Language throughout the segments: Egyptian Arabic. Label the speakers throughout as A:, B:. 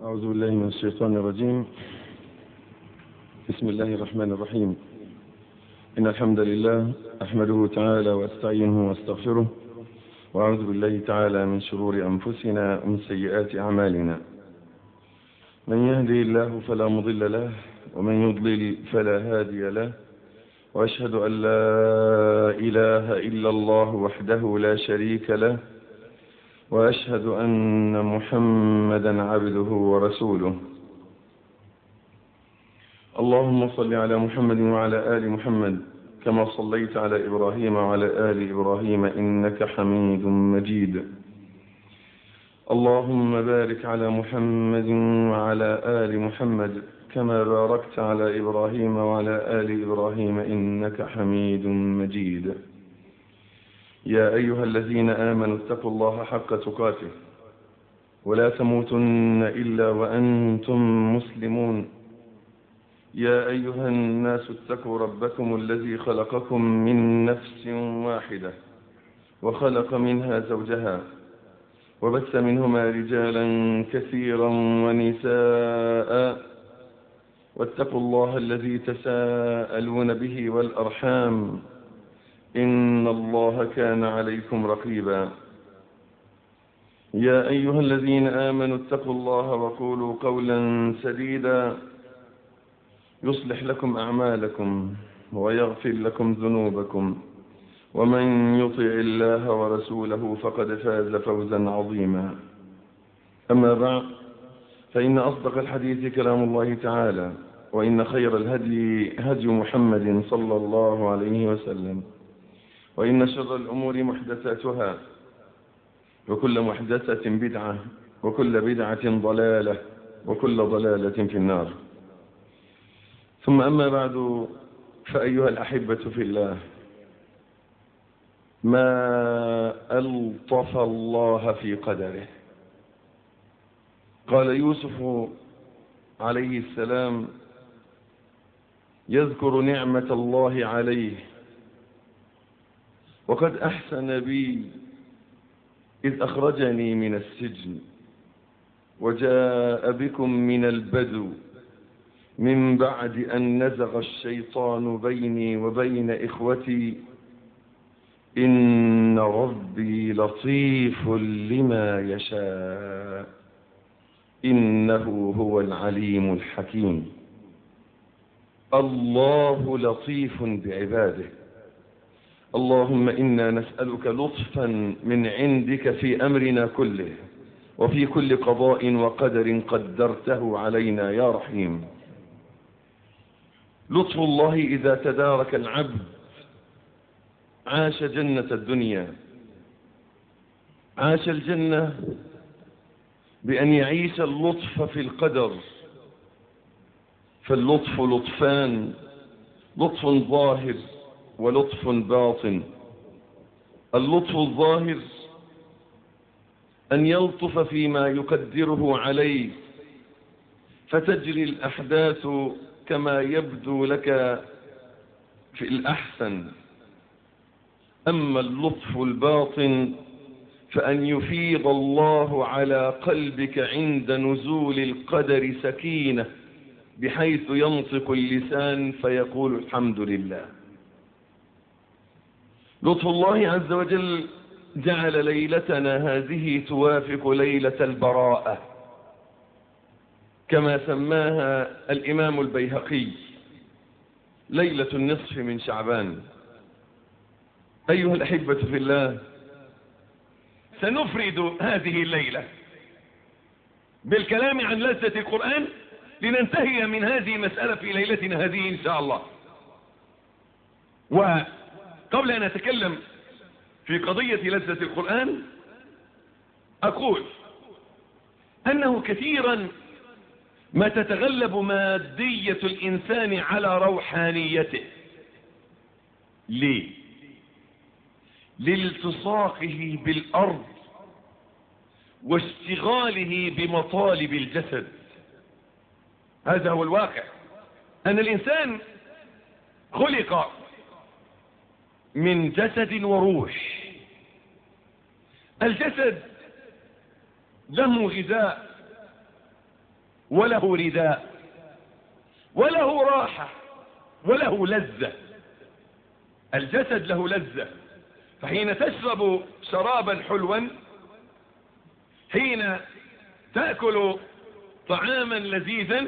A: أعوذ بالله من الشيطان الرجيم بسم الله الرحمن الرحيم إن الحمد لله أحمده تعالى وأستعينه وأستغفره وأعوذ بالله تعالى من شرور أنفسنا ومن سيئات أعمالنا من يهدي الله فلا مضل له ومن يضلل فلا هادي له وأشهد أن لا إله إلا الله وحده لا شريك له وأشهد أن محمدا عبده ورسوله اللهم صل على محمد وعلى آل محمد كما صليت على إبراهيم وعلى آل إبراهيم إنك حميد مجيد اللهم بارك على محمد وعلى آل محمد كما باركت على إبراهيم وعلى آل إبراهيم إنك حميد مجيد يا أيها الذين آمنوا اتقوا الله حق تقاته ولا تموتن إلا وأنتم مسلمون يا أيها الناس اتقوا ربكم الذي خلقكم من نفس واحدة وخلق منها زوجها وبث منهما رجالا كثيرا ونساء واتقوا الله الذي تساءلون به والأرحام إن الله كان عليكم رقيبا يا أيها الذين آمنوا اتقوا الله وقولوا قولا سديدا يصلح لكم أعمالكم ويغفر لكم ذنوبكم ومن يطع الله ورسوله فقد فاز فوزا عظيما أما بعد فإن أصدق الحديث كلام الله تعالى وإن خير الهدي هدي محمد صلى الله عليه وسلم وإن شر الأمور محدثاتها وكل محدثة بدعة وكل بدعة ضلالة وكل ضلالة في النار ثم أما بعد فأيها الأحبة في الله ما ألطف الله في قدره قال يوسف عليه السلام يذكر نعمة الله عليه وقد أحسن بي إذ أخرجني من السجن وجاء بكم من البدو من بعد أن نزغ الشيطان بيني وبين إخوتي إن ربي لطيف لما يشاء إنه هو العليم الحكيم الله لطيف بعباده اللهم إنا نسألك لطفا من عندك في أمرنا كله وفي كل قضاء وقدر قدرته علينا يا رحيم لطف الله إذا تدارك العبد عاش جنة الدنيا عاش الجنة بأن يعيش اللطف في القدر فاللطف لطفان لطف ظاهر ولطف باطن اللطف الظاهر أن يلطف فيما يقدره عليه فتجري الأحداث كما يبدو لك في الأحسن أما اللطف الباطن فأن يفيض الله على قلبك عند نزول القدر سكينة بحيث ينطق اللسان فيقول الحمد لله لطف الله عز وجل جعل ليلتنا هذه توافق ليلة البراءة كما سماها الإمام البيهقي ليلة النصف من شعبان أيها الأحبة في الله
B: سنفرد هذه الليلة بالكلام عن لذة القرآن لننتهي من هذه المسألة في ليلتنا هذه إن شاء الله وقبل أن أتكلم في قضية لذة القرآن أقول أنه كثيرا ما تتغلب مادية الإنسان على روحانيته ليه لالتصاقه بالأرض واشتغاله بمطالب الجسد هذا هو الواقع أن الإنسان خلق من جسد وروح الجسد له غذاء وله رداء وله راحة وله لذة الجسد له لذة فحين تشرب شرابا حلوا حين تأكل طعاما لذيذا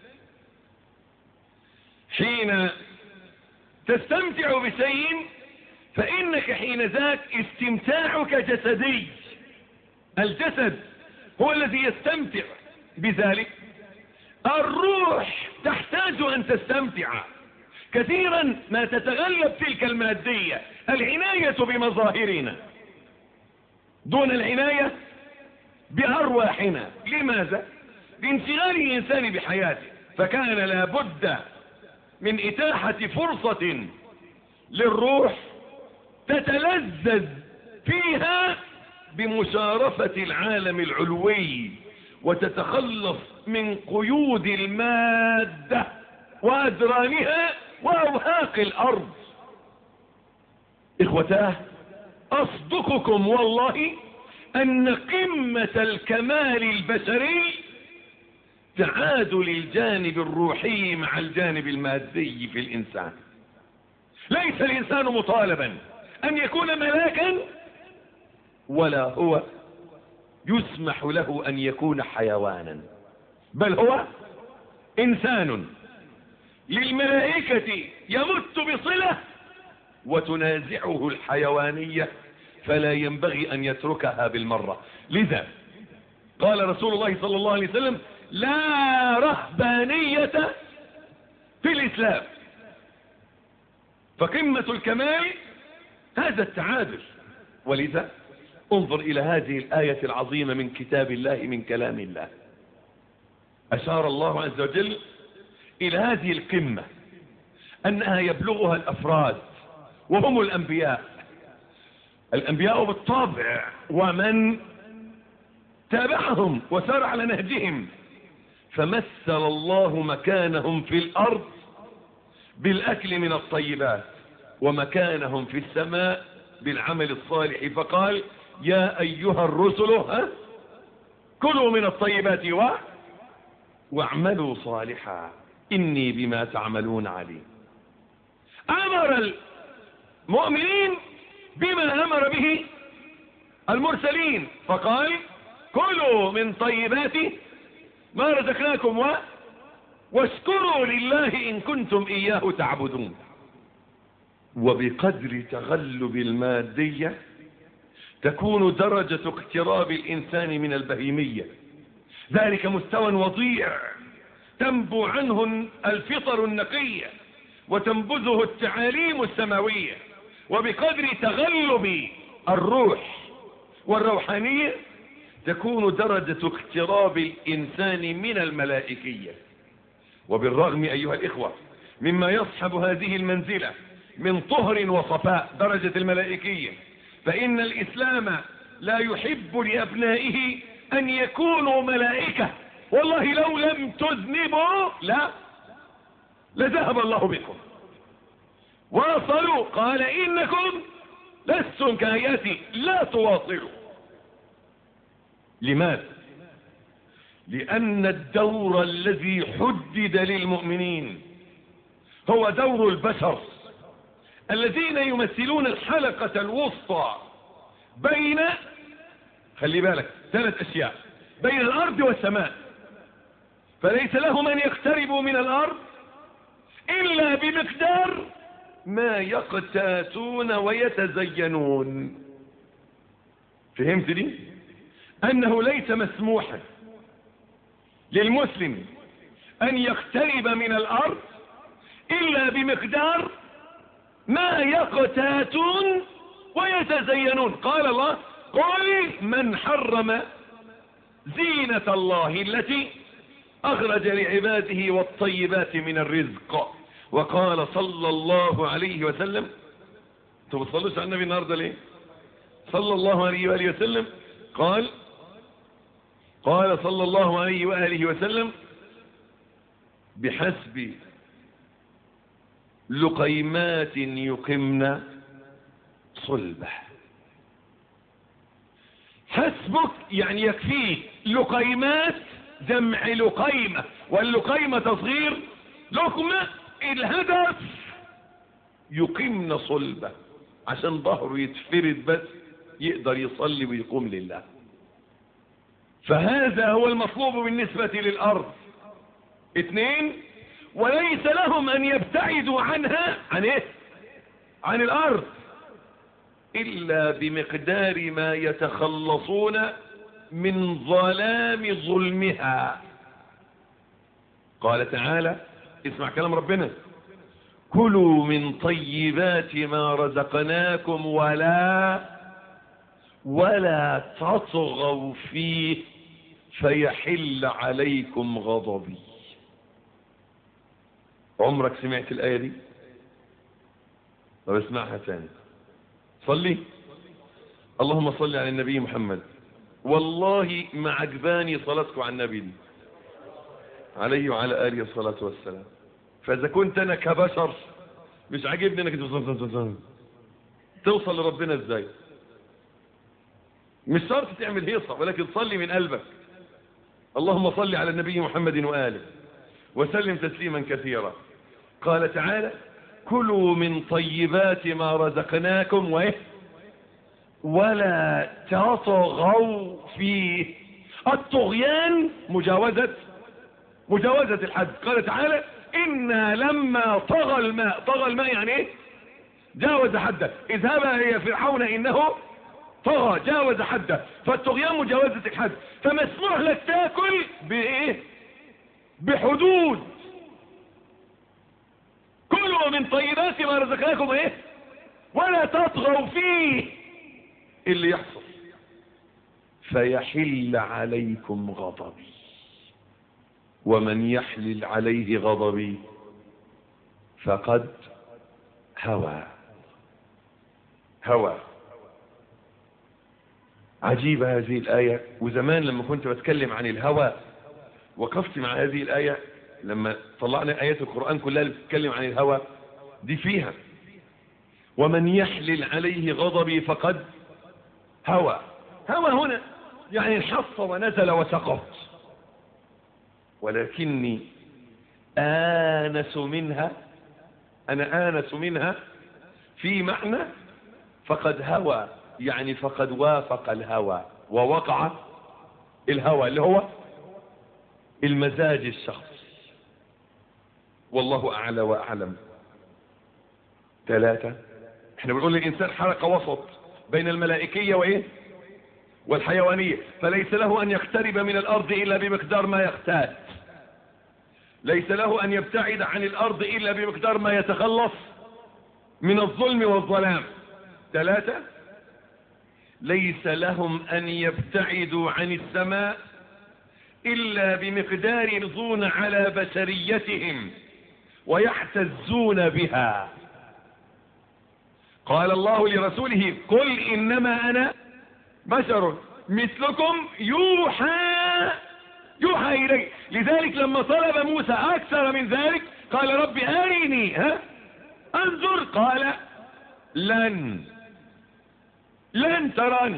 B: حين تستمتع بشيء فإنك حين ذاك استمتاعك جسدي الجسد هو الذي يستمتع بذلك الروح تحتاج أن تستمتع كثيرا ما تتغلب تلك المادية العناية بمظاهرنا دون العناية بأرواحنا لماذا؟ لانشغال الإنسان بحياته فكان لابد من إتاحة فرصة للروح تتلذذ فيها بمشارفة العالم العلوي وتتخلص من قيود المادة وأدرانها وأوهاق الأرض إخوتاه أصدقكم والله أن قمة الكمال البشري تعادل الجانب الروحي مع الجانب المادي في الإنسان ليس الإنسان مطالبا أن يكون ملاكا ولا هو يسمح له أن يكون حيوانا بل هو إنسان للملائكة يمت بصلة وتنازعه الحيوانية فلا ينبغي أن يتركها بالمرة لذا قال رسول الله صلى الله عليه وسلم لا رهبانية في الإسلام فقمة الكمال هذا التعادل ولذا انظر إلى هذه الآية العظيمة من كتاب الله من كلام الله أشار الله عز وجل إلى هذه القمة أنها يبلغها الأفراد وهم الأنبياء الأنبياء بالطبع ومن تابعهم وسار على نهجهم فمثل الله مكانهم في الأرض بالأكل من الطيبات ومكانهم في السماء بالعمل الصالح فقال يا أيها الرسل ها كلوا من الطيبات و واعملوا صالحا إني بما تعملون عليم أمر المؤمنين بما أمر به المرسلين فقال كلوا من طيبات ما رزقناكم و واشكروا لله إن كنتم إياه تعبدون وبقدر تغلب المادية تكون درجة اقتراب الإنسان من البهيمية ذلك مستوى وضيع تنبو عنه الفطر النقية وتنبذه التعاليم السماوية وبقدر تغلب الروح والروحانية تكون درجة اقتراب الإنسان من الملائكية وبالرغم أيها الإخوة مما يصحب هذه المنزلة من طهر وصفاء درجة الملائكية فإن الإسلام لا يحب لأبنائه أن يكونوا ملائكة والله لو لم تذنبوا لا لذهب الله بكم واصلوا قال إنكم لستم كآياتي لا تواصلوا لماذا لأن الدور الذي حدد للمؤمنين هو دور البشر الذين يمثلون الحلقة الوسطى بين خلي بالك ثلاث أشياء بين الأرض والسماء فليس لهم أن يقتربوا من الأرض إلا بمقدار ما يقتاتون ويتزينون فهمت دي أنه ليس مسموحا للمسلم أن يقترب من الأرض إلا بمقدار ما يقتاتون ويتزينون قال الله قل من حرم زينة الله التي أخرج لعباده والطيبات من الرزق وقال صلى الله عليه وسلم انتوا بتصلوش على النبي النهارده ليه صلى الله عليه وآله وسلم قال قال صلى الله عليه وآله وسلم بحسب لقيمات يقمن صلبه حسبك يعني يكفيك لقيمات جمع لقيمة واللقيمة تصغير لقمة الهدف يقيمن صلبة عشان ظهره يتفرد بس يقدر يصلي ويقوم لله فهذا هو المطلوب بالنسبة للأرض اثنين وليس لهم أن يبتعدوا عنها عن ايه عن الأرض إلا بمقدار ما يتخلصون من ظلام ظلمها قال تعالى اسمع كلام ربنا كلوا من طيبات ما رزقناكم ولا ولا تطغوا فيه فيحل عليكم غضبي عمرك سمعت الآية دي طب اسمعها تاني صلي اللهم صل على النبي محمد والله ما عجباني صلاتكم على النبي دي عليه وعلى آله الصلاة والسلام فإذا كنت أنا كبشر مش عاجبني أنك توصل لربنا إزاي مش شرط تعمل هيصة ولكن صلي من قلبك اللهم صل على النبي محمد وآله وسلم تسليما كثيرا قال تعالى كلوا من طيبات ما رزقناكم وإيه ولا تطغوا فيه الطغيان مجاوزة مجاوزة الحد قال تعالى إنا لما طغى الماء طغى الماء يعني ايه جاوز حده اذهب يا فرعون إنه طغى جاوز حده فالطغيان مجاوزة الحد فمسموح لك تاكل بايه بحدود كلوا من طيبات ما رزقناكم ايه ولا تطغوا فيه اللي يحصل فيحل عليكم غضبي ومن يحلل عليه غضبي فقد هوى هوى عجيبة هذه الآية وزمان لما كنت بتكلم عن الهوى وقفت مع هذه الآية لما طلعنا آيات القرآن كلها اللي بتتكلم عن الهوى دي فيها ومن يحلل عليه غضبي فقد هوى هوى هنا يعني انحص ونزل وسقط ولكني آنس منها أنا آنس منها في معنى فقد هوى يعني فقد وافق الهوى ووقع الهوى اللي هو المزاج الشخصي والله أعلى وأعلم ثلاثة احنا بنقول للإنسان حلقة وسط بين الملائكية وإيه والحيوانية فليس له أن يقترب من الأرض إلا بمقدار ما يختال ليس له أن يبتعد عن الأرض إلا بمقدار ما يتخلص من الظلم والظلام ثلاثة ليس لهم أن يبتعدوا عن السماء إلا بمقدار يرضون على بشريتهم ويحتزون بها قال الله لرسوله قل إنما أنا بشر مثلكم يوحى يوحى إليه لذلك لما طلب موسى أكثر من ذلك قال رب أرني ها انظر قال لن لن تراني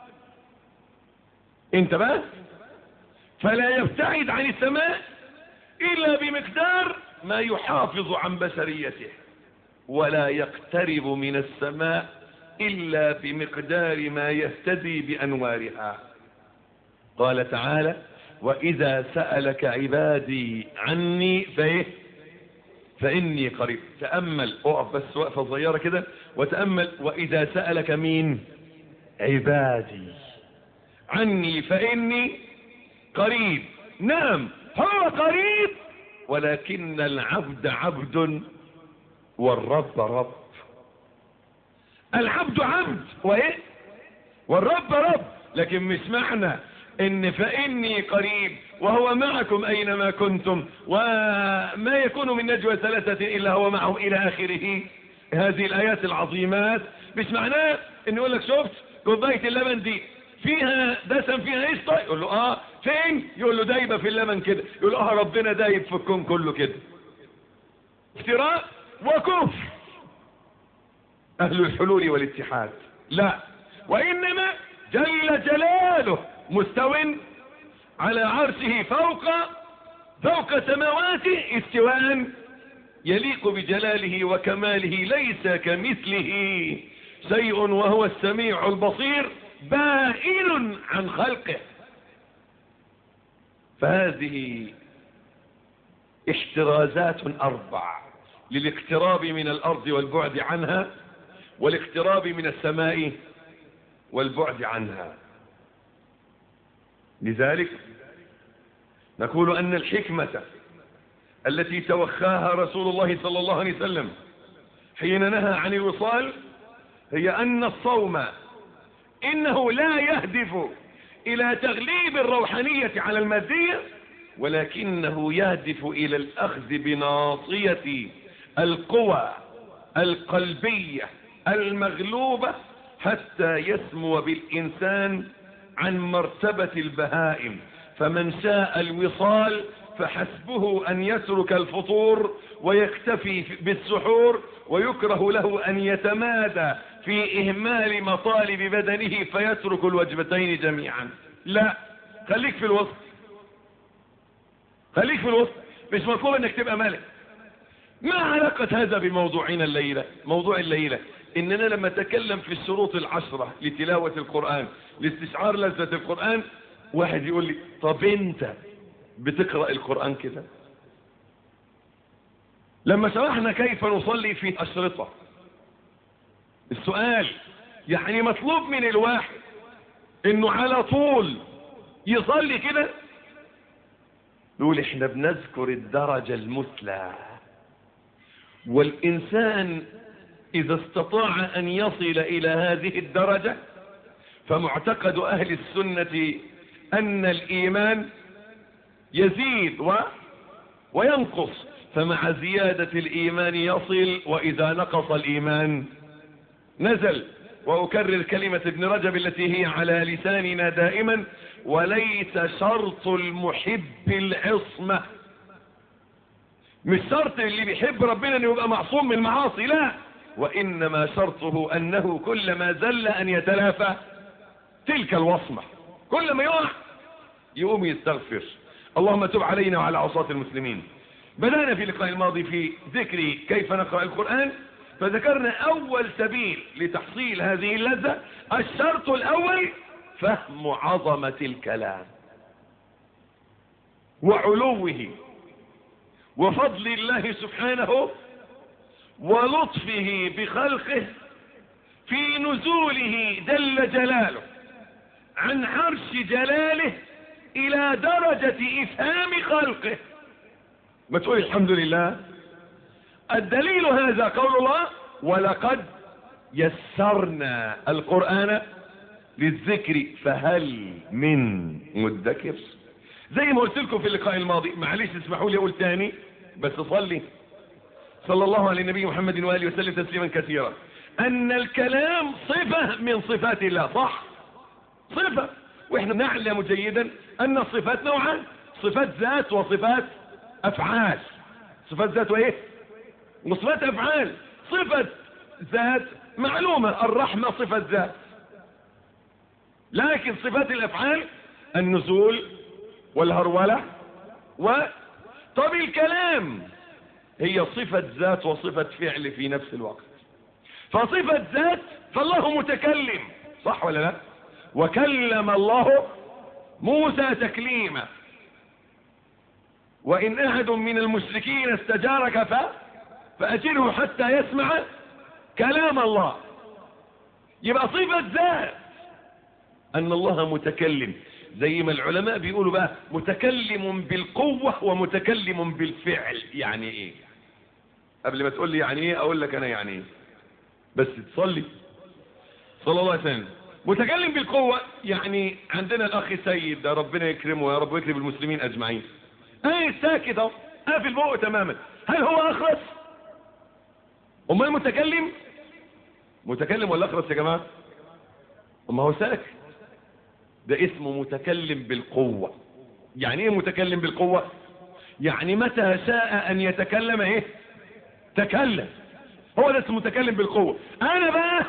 B: انت بس فلا يبتعد عن السماء إلا بمقدار ما يحافظ عن بشريته ولا يقترب من السماء إلا بمقدار ما يهتدي بأنوارها قال تعالى وإذا سألك عبادي عني فإيه فإني قريب تأمل اقف بس وقفة صغيرة كده وتأمل وإذا سألك مين عبادي عني فإني قريب نعم هو قريب ولكن العبد عبد والرب رب العبد عبد وايه والرب رب لكن مش معنى ان فاني قريب وهو معكم اينما كنتم وما يكون من نجوى ثلاثة الا هو معهم الى اخره هذه الايات العظيمات مش معناه ان يقول لك شفت كوبايه اللبن دي فيها دسم فيها قشطه يقول له اه فين يقول له دايبه في اللبن كده يقول له اه ربنا دايب في الكون كله كده افتراء وكفر اهل الحلول والاتحاد لا وانما جل جلاله مستو على عرشه فوق فوق سماواته استواء يليق بجلاله وكماله ليس كمثله شيء وهو السميع البصير بائن عن خلقه فهذه احترازات أربع للاقتراب من الأرض والبعد عنها والاقتراب من السماء والبعد عنها لذلك نقول أن الحكمة التي توخاها رسول الله صلى الله عليه وسلم حين نهى عن الوصال هي أن الصوم إنه لا يهدف إلى تغليب الروحانية على المادية ولكنه يهدف إلى الأخذ بناصية القوى القلبية المغلوبة حتى يسمو بالإنسان عن مرتبة البهائم فمن شاء الوصال فحسبه أن يترك الفطور ويكتفي بالسحور ويكره له أن يتمادى في إهمال مطالب بدنه فيترك الوجبتين جميعا لا خليك في الوسط خليك في الوسط مش مطلوب انك تبقى ملك ما علاقة هذا بموضوعنا الليلة موضوع الليلة اننا لما نتكلم في الشروط العشرة لتلاوة القرآن لاستشعار لذة القرآن واحد يقول لي طب انت بتقرأ القرآن كده لما شرحنا كيف نصلي في أشرطة السؤال يعني مطلوب من الواحد انه على طول يصلي كده نقول احنا بنذكر الدرجة المثلى والإنسان إذا استطاع أن يصل إلى هذه الدرجة فمعتقد أهل السنة أن الإيمان يزيد و وينقص فمع زيادة الإيمان يصل وإذا نقص الإيمان نزل وأكرر كلمة ابن رجب التي هي على لساننا دائما وليس شرط المحب العصمة مش شرط اللي بيحب ربنا انه يبقى معصوم من المعاصي لا وإنما شرطه أنه كلما زل أن يتلافى تلك الوصمة كل ما يقع يقوم يستغفر اللهم تب علينا وعلى عصاة المسلمين بدأنا في اللقاء الماضي في ذكر كيف نقرأ القرآن فذكرنا أول سبيل لتحصيل هذه اللذة الشرط الأول فهم عظمة الكلام وعلوه وفضل الله سبحانه ولطفه بخلقه في نزوله جل جلاله عن عرش جلاله إلى درجة إفهام خلقه ما تقول الحمد لله الدليل هذا قول الله ولقد يسرنا القرآن للذكر فهل من مدكر زي ما قلت لكم في اللقاء الماضي معلش اسمحوا لي اقول تاني بس صلي صلى الله على النبي محمد وآله وسلم تسليما كثيرا أن الكلام صفة من صفات الله صح صفة وإحنا نعلم جيدا أن الصفات نوعان صفات ذات وصفات أفعال صفات ذات وإيه وصفات أفعال صفة ذات معلومة الرحمة صفة ذات لكن صفات الأفعال النزول والهرولة و طب الكلام هي صفة ذات وصفة فعل في نفس الوقت فصفة ذات فالله متكلم صح ولا لا وكلم الله موسى تكليما وإن أحد من المشركين استجارك ف... فأجره حتى يسمع كلام الله يبقى صفة ذات أن الله متكلم زي ما العلماء بيقولوا بقى متكلم بالقوة ومتكلم بالفعل يعني ايه قبل ما تقول لي يعني ايه اقول لك انا يعني ايه بس تصلي صلى الله عليه وسلم متكلم بالقوة يعني عندنا الاخ سيد ده ربنا يكرمه يا رب ويكرم المسلمين اجمعين ايه ساكت اهو قافل بقه تماما هل هو اخرس امال متكلم متكلم ولا اخرس يا جماعة اما هو ساكت ده اسمه متكلم بالقوة يعني ايه متكلم بالقوة يعني متى شاء ان يتكلم ايه تكلم هو ده اسمه متكلم بالقوة انا بقى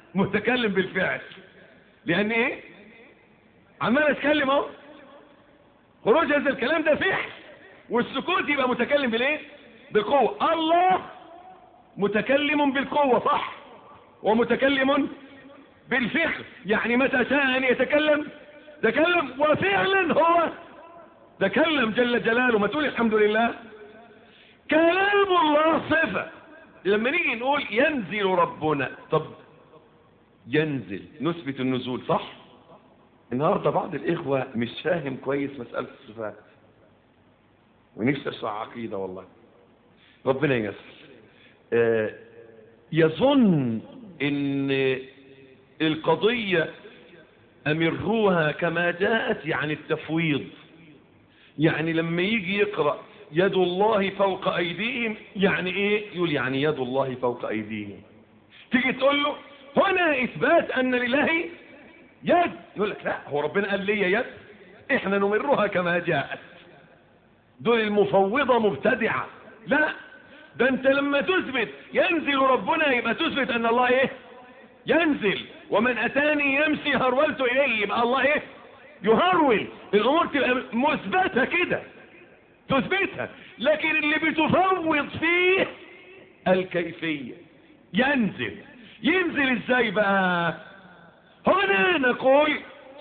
B: متكلم بالفعل لان ايه عمال اتكلم اهو خروج هذا الكلام ده فعل والسكوت يبقى متكلم بالايه بقوة الله متكلم بالقوة صح ومتكلم بالفعل يعني متى شاء ان يتكلم تكلم وفعلا هو تكلم جل جلاله ما تقول الحمد لله كلام الله صفة لما نيجي نقول ينزل ربنا طب ينزل نثبت النزول صح النهارده بعض الاخوه مش فاهم كويس مساله الصفات ونفسي اشرح عقيده والله ربنا ييسر آه يظن ان القضيه امروها كما جاءت يعني التفويض يعني لما يجي يقرا يد الله فوق ايديهم يعني ايه يقول يعني يد الله فوق ايديهم تيجي تقول له هنا اثبات ان لله يد يقول لك لا هو ربنا قال لي يد احنا نمرها كما جاءت دول المفوضة مبتدعة لا ده انت لما تثبت ينزل ربنا يبقى تثبت ان الله ايه ينزل ومن اتاني يمشي هرولت اليه يبقى الله ايه يهرول الامور تبقى مثبتة كده تثبتها لكن اللي بتفوض فيه الكيفية ينزل ينزل ازاي بقى هنا نقول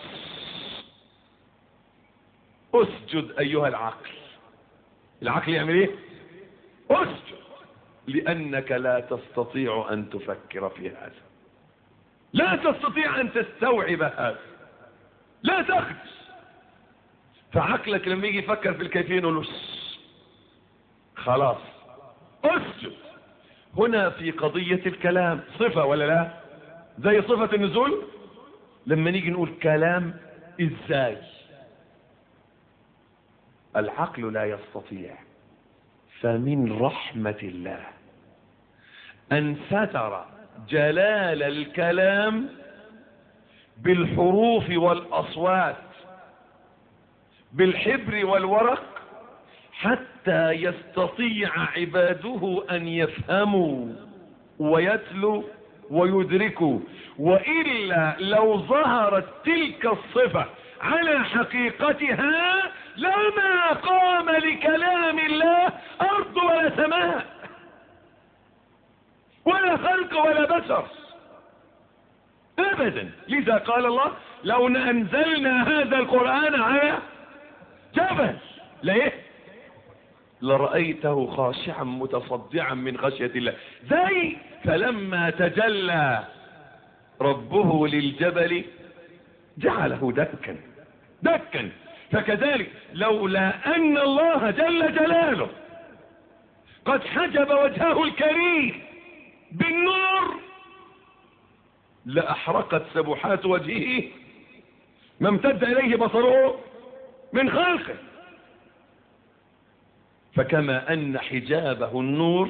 B: اسجد ايها العقل العقل يعمل ايه اسجد لانك لا تستطيع ان تفكر في هذا لا تستطيع ان تستوعب هذا لا تخرج فعقلك لما يجي يفكر في الكيفية نقول له خلاص اسجد هنا في قضية الكلام صفة ولا لا زي صفة النزول لما نيجي نقول كلام ازاي العقل لا يستطيع فمن رحمة الله أن ستر جلال الكلام بالحروف والأصوات بالحبر والورق حتى يستطيع عباده أن يفهموا ويتلوا ويدركوا وإلا لو ظهرت تلك الصفة على حقيقتها لما قام لكلام الله أرض ولا سماء ولا خلق ولا بشر أبدا لذا قال الله لو أنزلنا هذا القرآن على جبل ليه لرأيته خاشعا متصدعا من خشية الله زي فلما تجلى ربه للجبل جعله دكا دكا فكذلك لولا أن الله جل جلاله قد حجب وجهه الكريم بالنور لأحرقت سبحات وجهه ما امتد إليه بصره من خلقه فكما أن حجابه النور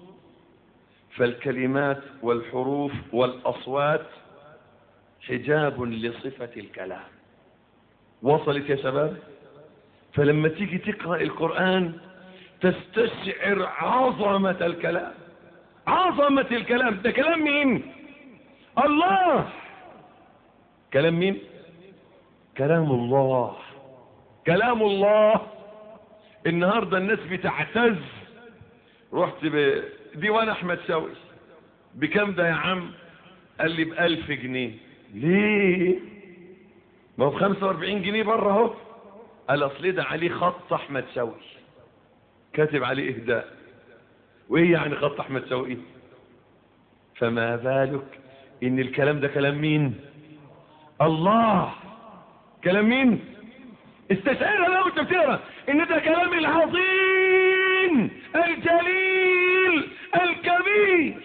B: فالكلمات والحروف والأصوات حجاب لصفة الكلام وصلت يا شباب فلما تيجي تقرأ القرآن تستشعر عظمة الكلام عظمة الكلام ده كلام مين الله كلام مين كلام الله كلام الله النهاردة الناس بتعتز رحت بديوان احمد شوقي بكم ده يا عم قال لي بألف جنيه ليه ما هو بخمسة واربعين جنيه بره اهو قال اصل ده عليه خط احمد شوقي كاتب عليه اهداء وايه يعني خط احمد شوقي فما بالك ان الكلام ده كلام مين الله كلام مين استشعرها لو انت بتقرا ان ده كلام العظيم الجليل الكبير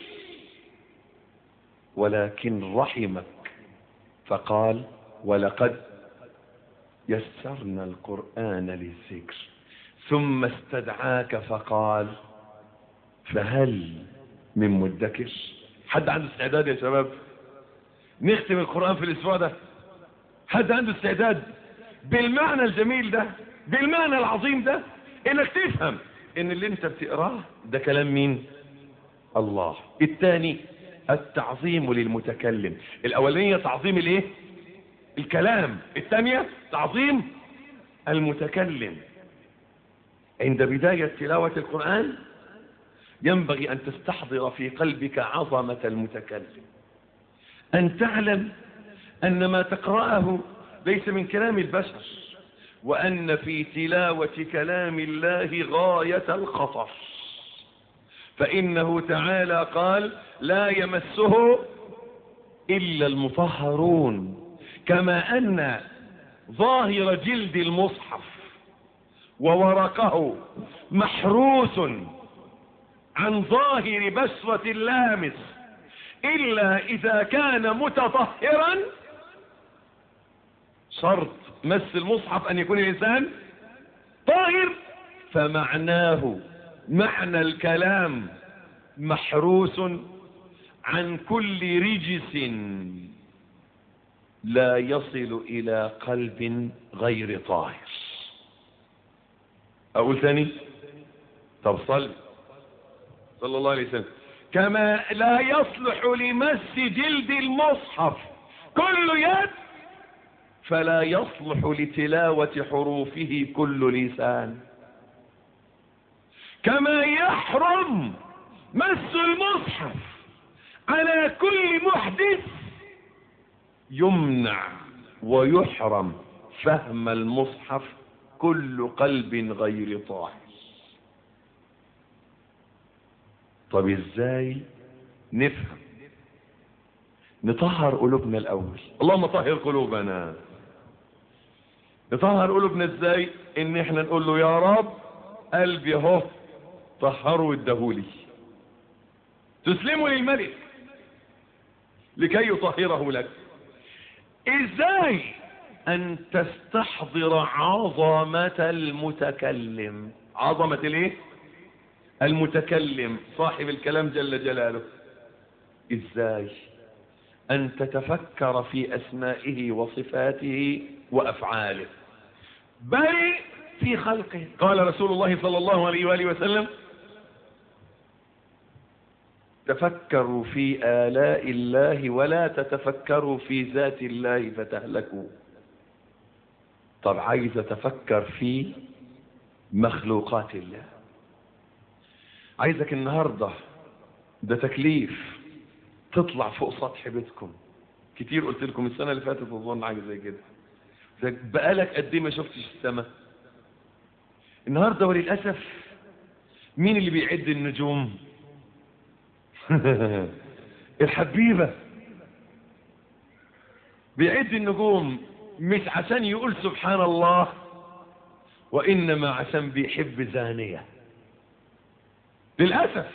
B: ولكن رحمك فقال ولقد يسرنا القرآن للذكر ثم استدعاك فقال فهل من مدكر حد عنده استعداد يا شباب نختم القرآن في الاسبوع ده حد عنده استعداد بالمعنى الجميل ده بالمعنى العظيم ده انك تفهم ان اللي انت بتقراه ده كلام مين الله الثاني التعظيم للمتكلم الاولانية تعظيم الايه الكلام الثانية تعظيم المتكلم عند بداية تلاوة القرآن ينبغي أن تستحضر في قلبك عظمة المتكلم أن تعلم أن ما تقرأه ليس من كلام البشر وأن في تلاوة كلام الله غاية الخطر فإنه تعالى قال لا يمسه إلا المطهرون كما أن ظاهر جلد المصحف وورقه محروس عن ظاهر بشرة اللامس إلا إذا كان متطهرا شرط مس المصحف أن يكون الإنسان طاهر فمعناه معنى الكلام محروس عن كل رجس لا يصل إلى قلب غير طاهر أقول ثاني طب صل صلى الله عليه وسلم كما لا يصلح لمس جلد المصحف كل يد فلا يصلح لتلاوة حروفه كل لسان كما يحرم مس المصحف على كل محدث يمنع ويحرم فهم المصحف كل قلب غير طاهر طب ازاي نفهم نطهر قلوبنا الاول اللهم طهر قلوبنا نطهر قلوبنا ازاي ان احنا نقول له يا رب قلبي اهو طهره وادهولي تسلمه للملك لكي يطهره لك ازاي ان تستحضر عظمة المتكلم عظمة الايه المتكلم صاحب الكلام جل جلاله ازاي ان تتفكر في اسمائه وصفاته وافعاله بل في خلقه قال رسول الله صلى الله عليه وآله وسلم تفكروا في آلاء الله ولا تتفكروا في ذات الله فتهلكوا طب عايز اتفكر في مخلوقات الله عايزك النهاردة ده تكليف تطلع فوق سطح بيتكم كتير قلت لكم السنة اللي فاتت اظن حاجة زي كده بقالك قد ايه ما شفتش السماء النهاردة وللأسف مين اللي بيعد النجوم الحبيبة بيعد النجوم مش عشان يقول سبحان الله وإنما عشان بيحب زانية للأسف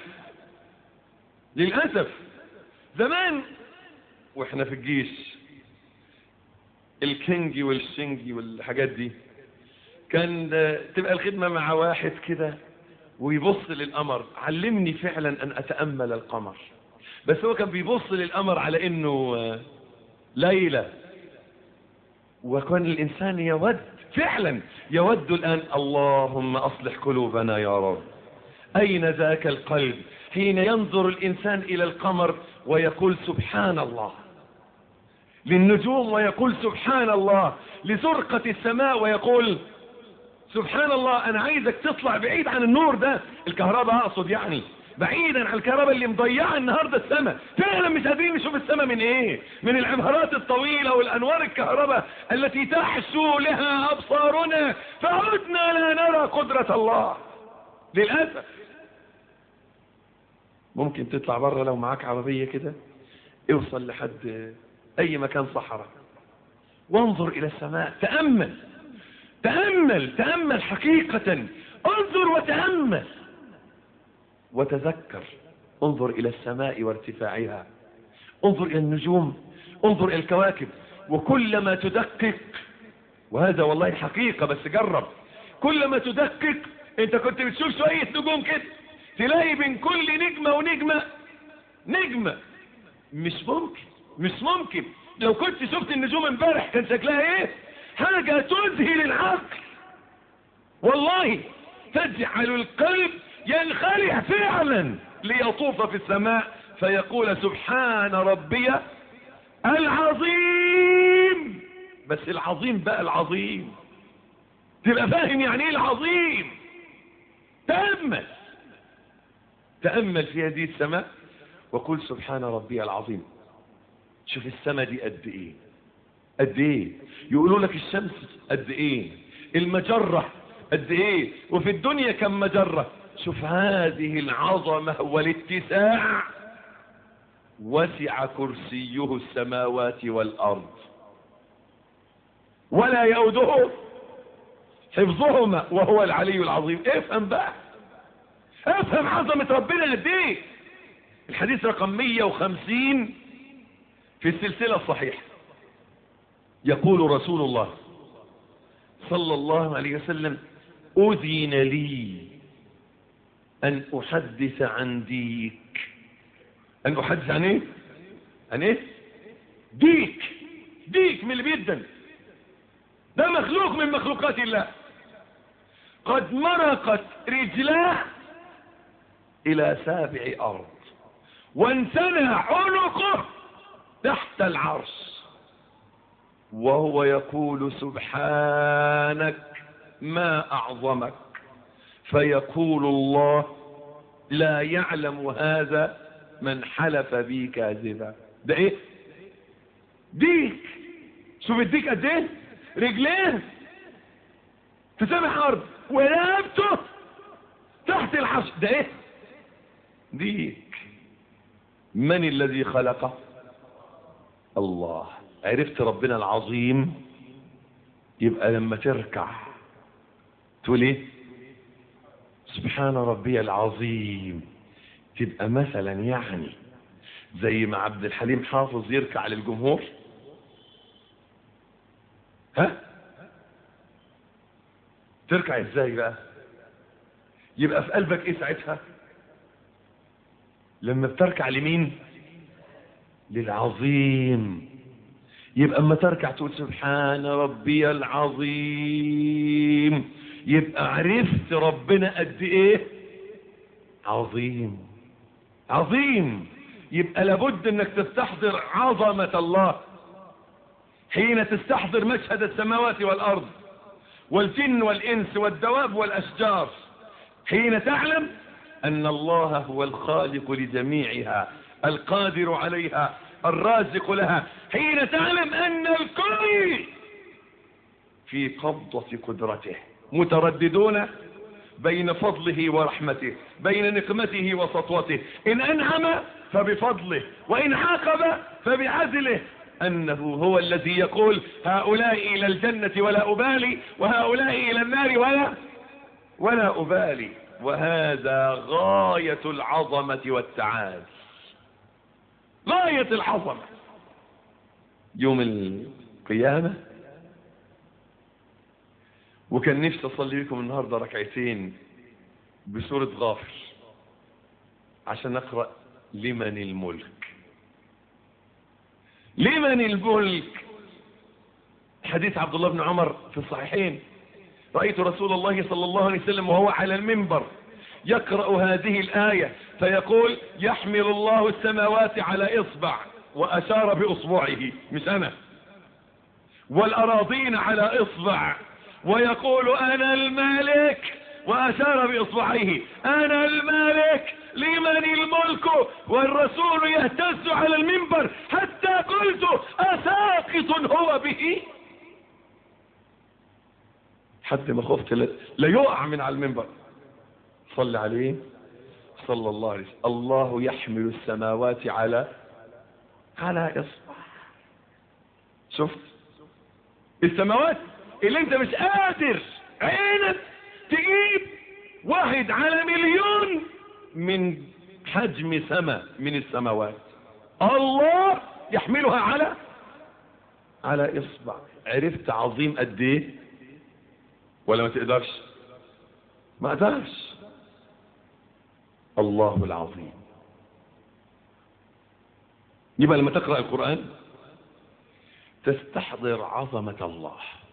B: للأسف زمان واحنا في الجيش الكينجي والشنجي والحاجات دي كان تبقى الخدمة مع واحد كده ويبص للقمر علمني فعلا أن أتأمل القمر بس هو كان بيبص للقمر على أنه ليلة وكان الإنسان يود فعلا يود الآن اللهم أصلح قلوبنا يا رب أين ذاك القلب حين ينظر الإنسان إلى القمر ويقول سبحان الله للنجوم ويقول سبحان الله لزرقة السماء ويقول سبحان الله أنا عايزك تطلع بعيد عن النور ده الكهرباء أقصد يعني بعيدا عن الكهرباء اللي مضيعه النهارده السماء فعلا مش قادرين نشوف السماء من ايه من العمارات الطويله والانوار الكهرباء التي تحشو لها ابصارنا فعدنا لا نرى قدره الله للاسف ممكن تطلع بره لو معاك عربيه كده اوصل لحد اي مكان صحراء وانظر الى السماء تامل تامل تامل حقيقه انظر وتامل وتذكر انظر إلى السماء وارتفاعها انظر إلى النجوم انظر إلى الكواكب وكلما تدقق وهذا والله حقيقة بس جرب كلما تدقق انت كنت بتشوف شوية نجوم كده تلاقي بين كل نجمة ونجمة نجمة مش ممكن مش ممكن لو كنت شفت النجوم امبارح كان شكلها ايه حاجة تذهل العقل والله تجعل القلب ينخلع فعلا ليطوف في السماء فيقول سبحان ربي العظيم بس العظيم بقى العظيم تبقى فاهم يعني ايه العظيم تأمل تأمل في هذه السماء وقل سبحان ربي العظيم شوف السماء دي قد ايه قد ايه يقولوا لك الشمس قد ايه المجرة قد ايه وفي الدنيا كم مجرة شوف هذه العظمة والاتساع وسع كرسيه السماوات والأرض ولا يؤده حفظهما وهو العلي العظيم افهم بقى افهم عظمة ربنا قد ايه الحديث رقم 150 في السلسلة الصحيحة يقول رسول الله صلى الله عليه وسلم أذن لي أن أحدث عن ديك أن أحدث عن إيه؟ عن إيه؟ ديك ديك من اللي بيدن ده مخلوق من مخلوقات الله قد مرقت رجلاه إلى سابع أرض وانثنى عنقه تحت العرش وهو يقول سبحانك ما أعظمك فيقول الله لا يعلم هذا من حلف بي كاذبا ده ايه ديك شوف الديك قد ايه رجليه في سبع ارض ورقبته تحت العرش ده ايه ديك من الذي خلقه الله عرفت ربنا العظيم يبقى لما تركع تقول ايه سبحان ربي العظيم تبقى مثلا يعني زي ما عبد الحليم حافظ يركع للجمهور ها تركع ازاي بقى يبقى في قلبك ايه ساعتها لما بتركع لمين للعظيم يبقى اما تركع تقول سبحان ربي العظيم يبقى عرفت ربنا قد ايه عظيم عظيم يبقى لابد انك تستحضر عظمة الله حين تستحضر مشهد السماوات والارض والجن والانس والدواب والاشجار حين تعلم ان الله هو الخالق لجميعها القادر عليها الرازق لها حين تعلم ان الكل في قبضة قدرته مترددون بين فضله ورحمته بين نقمته وسطوته إن أنعم فبفضله وإن عاقب فبعدله أنه هو الذي يقول هؤلاء إلى الجنة ولا أبالي وهؤلاء إلى النار ولا ولا أبالي وهذا غاية العظمة والتعالي غاية العظمة يوم القيامة وكان نفسي اصلي لكم النهارده ركعتين بسورة غافر عشان اقرا لمن الملك لمن الملك حديث عبد الله بن عمر في الصحيحين رأيت رسول الله صلى الله عليه وسلم وهو على المنبر يقرأ هذه الآية فيقول يحمل الله السماوات على إصبع وأشار بإصبعه مش أنا والأراضين على إصبع ويقول انا الملك واشار باصبعيه انا الملك لمن الملك والرسول يهتز على المنبر حتى قلت اساقط هو به حتى ما خفت لا يقع من على المنبر صل عليه صلى الله عليه وسلم الله يحمل السماوات على على اصبع شفت السماوات اللي انت مش قادر عينك تجيب واحد على مليون من حجم سماء من السماوات الله يحملها على على اصبع عرفت عظيم قد ايه ولا ما تقدرش ما اقدرش الله العظيم يبقى لما تقرأ القرآن تستحضر عظمة الله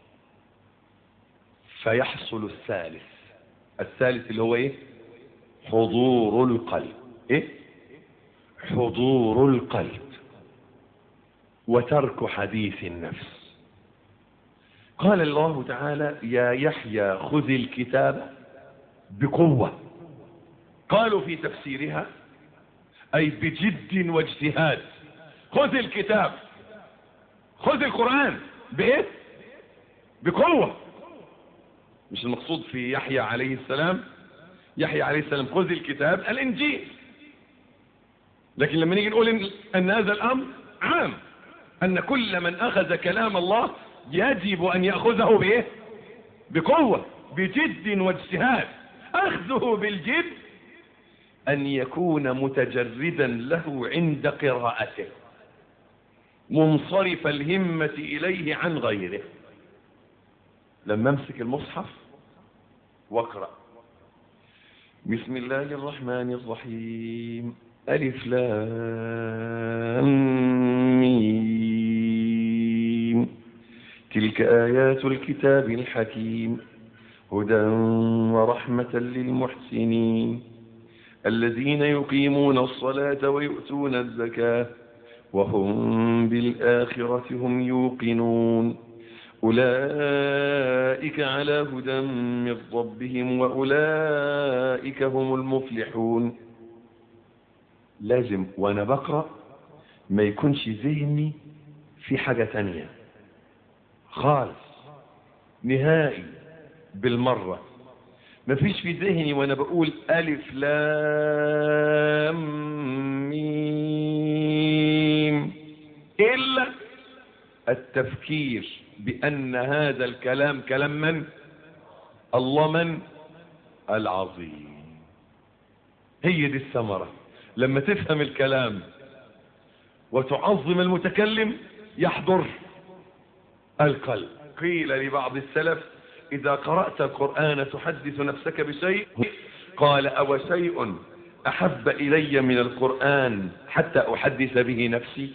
B: فيحصل الثالث الثالث اللي هو ايه حضور القلب ايه حضور القلب وترك حديث النفس
A: قال الله تعالى يا يحيى خذ الكتاب بقوة
B: قالوا في تفسيرها أي بجد واجتهاد خذ الكتاب خذ القرآن بإيه بقوة مش المقصود في يحيى عليه السلام يحيى عليه السلام خذ الكتاب الإنجيل لكن لما نيجي نقول إن, أن هذا الأمر عام أن كل من أخذ كلام الله يجب أن يأخذه بإيه بقوة بجد واجتهاد أخذه بالجد
A: أن يكون متجردا له عند قراءته منصرف الهمة إليه عن غيره لما امسك المصحف واقرأ بسم الله الرحمن الرحيم ألف لام ميم تلك آيات الكتاب الحكيم هدى ورحمة للمحسنين الذين يقيمون الصلاة ويؤتون الزكاة وهم بالآخرة هم يوقنون أولئك على هدى من ربهم وأولئك هم المفلحون لازم وأنا بقرأ ما يكونش ذهني في حاجة تانية خالص نهائي بالمرة ما فيش في ذهني وانا بقول الف لام ميم الا التفكير بان هذا الكلام كلام من الله من العظيم هي دي الثمرة لما تفهم الكلام وتعظم المتكلم يحضر القلب قيل لبعض السلف إذا قرأت القرآن تحدث نفسك بشيء قال أو شيء أحب إلي من القرآن حتى أحدث به نفسي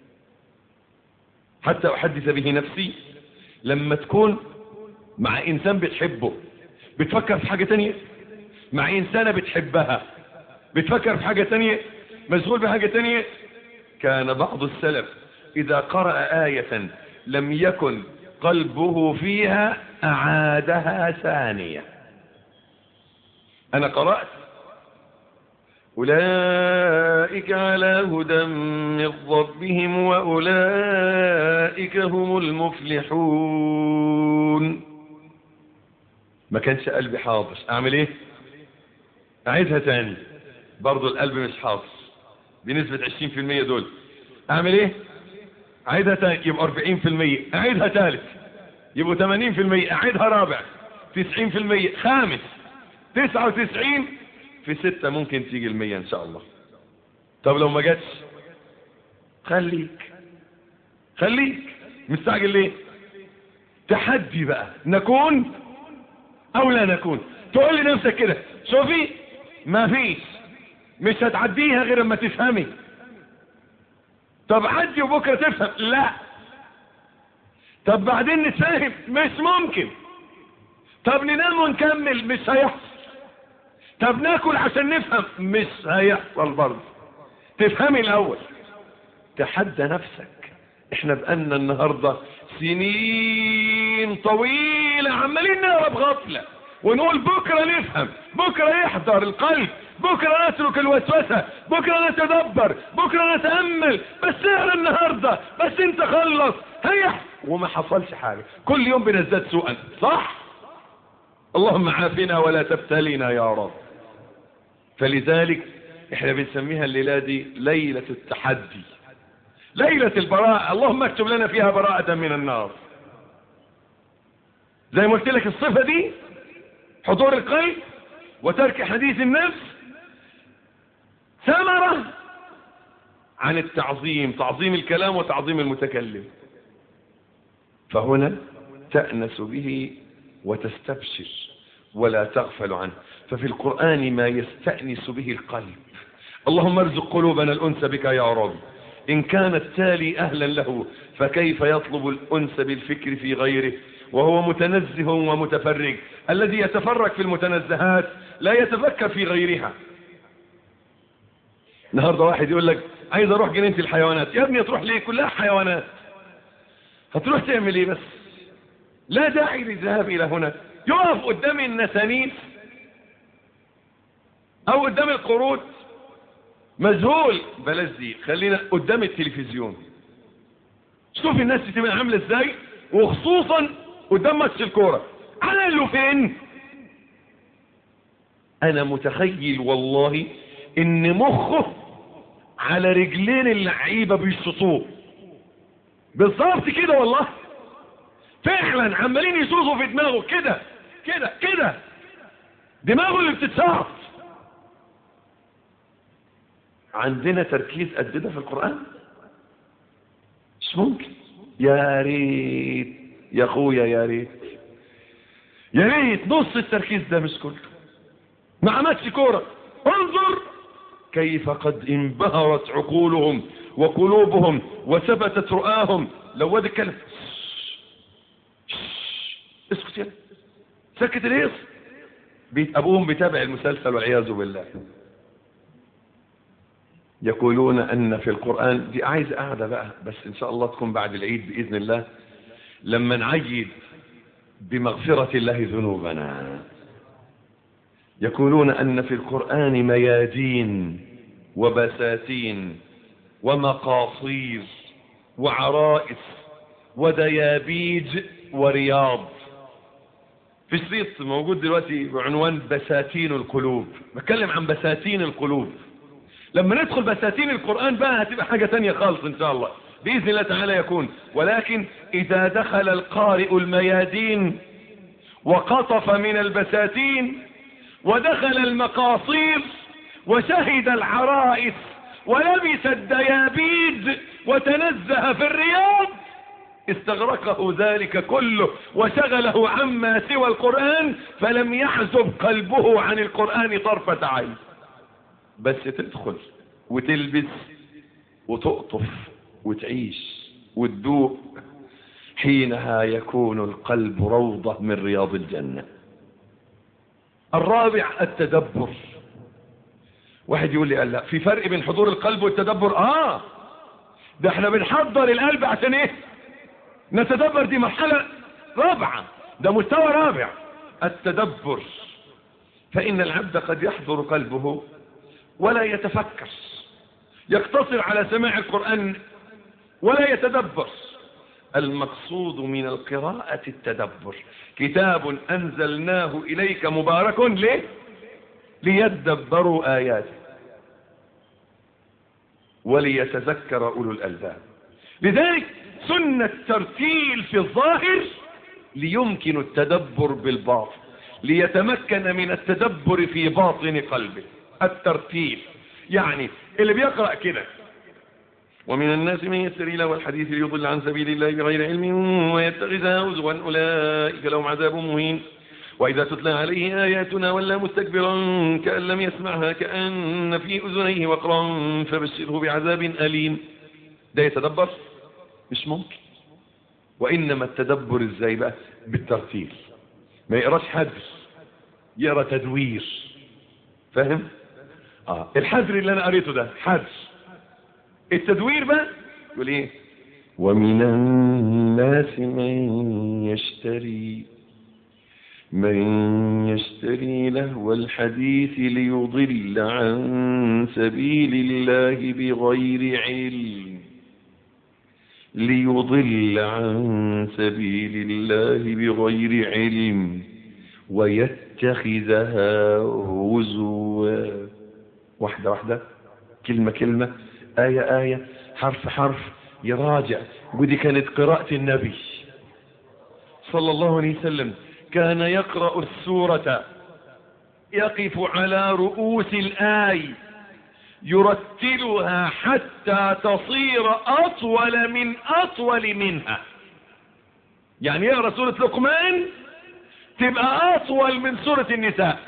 A: حتى أحدث به نفسي لما تكون مع إنسان بتحبه بتفكر في حاجة تانية مع إنسانة بتحبها بتفكر في حاجة تانية مشغول بحاجة تانية كان بعض السلف إذا قرأ آية لم يكن قلبه فيها أعادها ثانية أنا قرأت أولئك على هدى من ربهم وأولئك هم المفلحون ما كانش قلبي حاضر أعمل إيه أعيدها تاني برضو القلب مش حاضر بنسبة 20% دول أعمل إيه أعيدها تاني يبقى 40% أعيدها ثالث يبقوا 80% أعيدها رابع 90% خامس 99 في ستة ممكن تيجي المية إن شاء الله طب لو ما جاتش خليك خليك مستعجل ليه تحدي بقى نكون أو لا نكون تقول لنفسك كده شوفي ما فيش مش هتعديها غير اما تفهمي طب عدي وبكره تفهم لا طب بعدين نتفاهم مش ممكن طب ننام ونكمل مش هيحصل طب ناكل عشان نفهم مش هيحصل برضه تفهمي الاول تحدى نفسك احنا بقالنا النهارده سنين طويله عمالين نهرب غفله ونقول بكره نفهم بكره يحضر القلب بكره نترك الوسوسه بكره نتدبر بكره نتامل بس اقرا النهارده بس انت خلص هيح وما حصلش حاجه كل يوم بنزداد سوءا صح اللهم عافنا ولا تبتلينا يا رب فلذلك احنا بنسميها الليله دي ليله التحدي ليله البراءه اللهم اكتب لنا فيها براءه من النار زي ما قلت لك الصفه دي حضور القلب وترك حديث النفس ثمرة عن التعظيم تعظيم الكلام وتعظيم المتكلم فهنا تأنس به وتستبشر ولا تغفل عنه ففي القرآن ما يستأنس به القلب اللهم ارزق قلوبنا الأنس بك يا رب إن كان التالي أهلا له فكيف يطلب الأنس بالفكر في غيره وهو متنزه ومتفرج الذي يتفرج في المتنزهات لا يتفكر في غيرها النهارده واحد يقول لك عايز اروح جنينه الحيوانات يا ابني تروح ليه كلها حيوانات هتروح تعمل ايه بس
B: لا داعي للذهاب الى هنا يقف قدام النسانيس او قدام القرود مذهول بلاش دي خلينا قدام التلفزيون شوف الناس تبقى عامله ازاي وخصوصا قدام ماتش الكوره على له فين انا متخيل والله ان مخه على رجلين اللعيبه بيشطوه بالظبط كده والله فعلا عمالين يسوسوا في دماغه كده كده كده دماغه اللي بتتساعد عندنا تركيز قد ده في القرآن مش ممكن يا ريت يا اخويا يا ريت يا ريت نص التركيز ده مش كله ما عملتش كورة انظر كيف قد انبهرت عقولهم وقلوبهم وثبتت رؤاهم لو واد اتكلم اسكت يا سكت ليه بيت ابوهم بيتابع المسلسل والعياذ بالله يقولون ان في القرآن دي عايز قاعدة بقى بس ان شاء الله تكون بعد العيد باذن الله لما نعيد بمغفرة الله ذنوبنا يقولون ان في القرآن ميادين وبساتين ومقاصير وعرائس وديابيج ورياض في شريط موجود دلوقتي بعنوان بساتين القلوب بتكلم عن بساتين القلوب لما ندخل بساتين القرآن بقى هتبقى حاجة تانية خالص ان شاء الله بإذن الله تعالى يكون ولكن إذا دخل القارئ الميادين وقطف من البساتين ودخل المقاصير وشهد العرائس ولبس الديابيج وتنزه في الرياض استغرقه ذلك كله وشغله عما سوى القرآن فلم يحزب قلبه عن القرآن طرفة عين بس تدخل وتلبس وتقطف وتعيش وتدوق حينها يكون القلب روضة من رياض الجنة الرابع التدبر واحد يقول لي قال لا في فرق بين حضور القلب والتدبر اه ده احنا بنحضر القلب عشان ايه نتدبر دي مرحلة رابعة ده مستوى رابع التدبر فإن العبد قد يحضر قلبه ولا يتفكر يقتصر على سماع القرآن ولا يتدبر المقصود من القراءة التدبر كتاب أنزلناه إليك مبارك ليه ليدبروا آياته وليتذكر أولو الألباب لذلك سنة ترتيل في الظاهر ليمكن التدبر بالباطن ليتمكن من التدبر في باطن قلبه الترتيل يعني اللي بيقرأ كده ومن الناس من يسري له الحديث ليضل عن سبيل الله بغير علم ويتخذها هزوا أولئك لهم عذاب مهين وإذا تتلى عليه آياتنا ولا مستكبرا كأن لم يسمعها كأن في أذنيه وقرا فبشره بعذاب أليم ده يتدبر مش ممكن وإنما التدبر ازاي بقى بالترتيل ما يقراش حدر يقرا تدوير فاهم اه الحذر اللي انا قريته ده حذر التدوير بقى يقول ايه ومن الناس من يشتري من يشتري لهو الحديث ليضل عن سبيل الله بغير علم ليضل عن سبيل الله بغير علم ويتخذها هزوا واحدة واحدة كلمة كلمة آية آية حرف حرف يراجع ودي كانت قراءة النبي صلى الله عليه وسلم كان يقرأ السورة يقف على رؤوس الآي يرتلها حتى تصير أطول من أطول منها يعني يقرأ سورة لقمان تبقى أطول من سورة النساء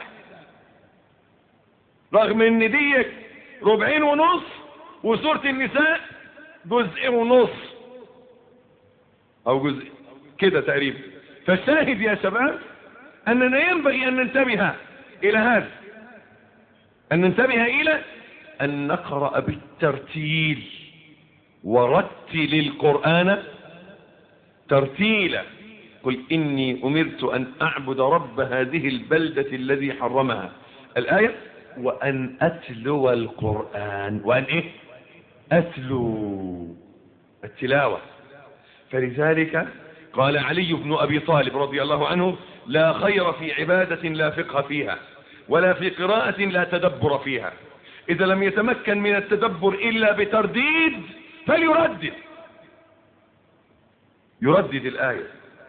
B: رغم ان دي ربعين ونص وسورة النساء جزء ونص او جزء كده تقريبا فالشاهد يا شباب اننا ينبغي ان ننتبه الى هذا ان ننتبه الى ان نقرأ بالترتيل ورتل القرآن ترتيلا
A: قل إني أمرت أن أعبد رب هذه البلدة الذي حرمها الآية وأن أتلو القرآن وأن إيه أتلو التلاوة فلذلك قال علي بن أبي طالب رضي الله عنه لا خير في عبادة لا فقه فيها ولا في قراءة لا تدبر فيها إذا لم يتمكن من التدبر إلا بترديد فليردد يردد الآية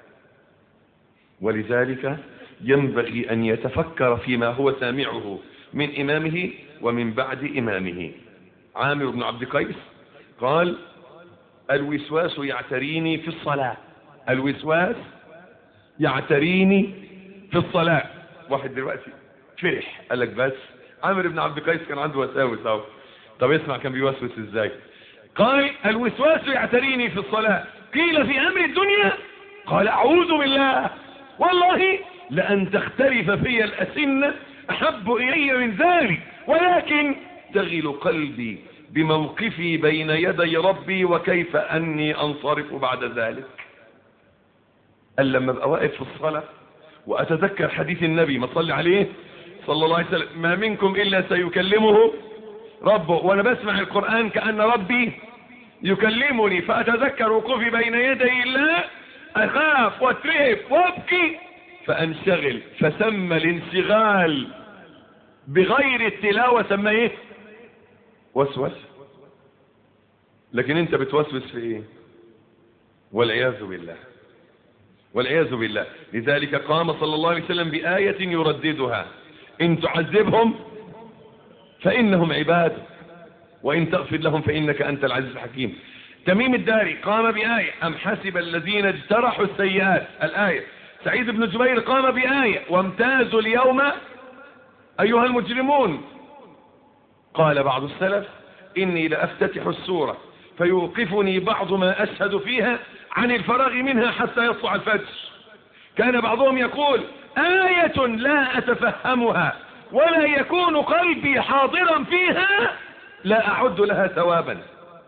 A: ولذلك ينبغي أن يتفكر فيما هو سامعه من إمامه ومن بعد إمامه عامر بن عبد قيس قال الوسواس يعتريني في الصلاة الوسواس يعتريني في الصلاة واحد دلوقتي فرح قال لك بس عامر بن عبد قيس كان عنده وساوس اهو طب اسمع كان بيوسوس ازاي قال الوسواس يعتريني في الصلاة قيل في امر الدنيا قال اعوذ بالله والله لان تختلف في الاسنة احب الي من ذلك ولكن تغل قلبي بموقفي بين يدي ربي وكيف اني انصرف بعد ذلك قال لما ابقى واقف في الصلاة واتذكر حديث النبي ما صلي عليه صلى الله عليه وسلم ما منكم الا سيكلمه ربه وانا بسمع القرآن كأن ربي يكلمني فاتذكر وقوفي بين يدي الله اخاف واترهب وابكي فانشغل فسمى الانشغال بغير التلاوة سمى ايه وسوس لكن انت بتوسوس في ايه والعياذ بالله والعياذ بالله لذلك قام صلى الله عليه وسلم بآية يرددها إن تعذبهم فإنهم عباد وإن تغفر لهم فإنك أنت العزيز الحكيم تميم الداري قام بآية أم حسب الذين اجترحوا السيئات الآية سعيد بن جبير قام بآية وامتازوا اليوم أيها المجرمون قال بعض السلف إني لأفتتح السورة فيوقفني بعض ما أشهد فيها عن الفراغ منها حتى يطلع الفجر كان بعضهم يقول آية لا أتفهمها ولا يكون قلبي حاضرا فيها لا أعد لها ثوابا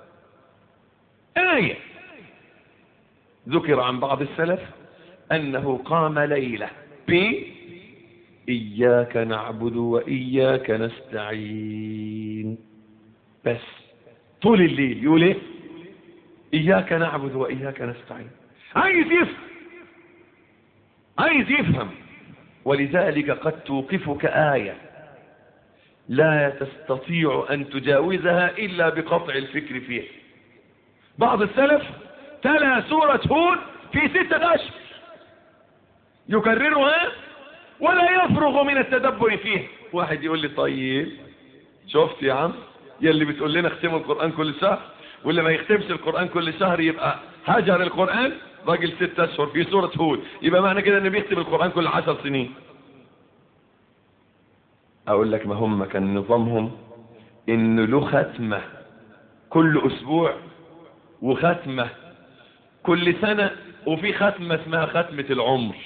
A: آية ذكر عن بعض السلف أنه قام ليلة ب إياك نعبد وإياك نستعين بس طول الليل يقول ايه إياك نعبد وإياك نستعين عايز يفهم عايز يفهم ولذلك قد توقفك آية لا تستطيع أن تجاوزها إلا بقطع الفكر فيها بعض السلف تلا سورة هود في ستة أشهر يكررها ولا يفرغ من التدبر فيها واحد يقول لي طيب شفت يا عم يلي بتقول لنا اختموا القرآن كل شهر واللي ما يختمش القرآن كل شهر يبقى هجر القرآن راجل ست أشهر في سورة هود يبقى معنى كده انه بيختم القرآن كل عشر سنين اقول لك ما هم كان نظامهم ان له ختمة كل اسبوع وختمة كل سنة وفي ختمة اسمها ختمة العمر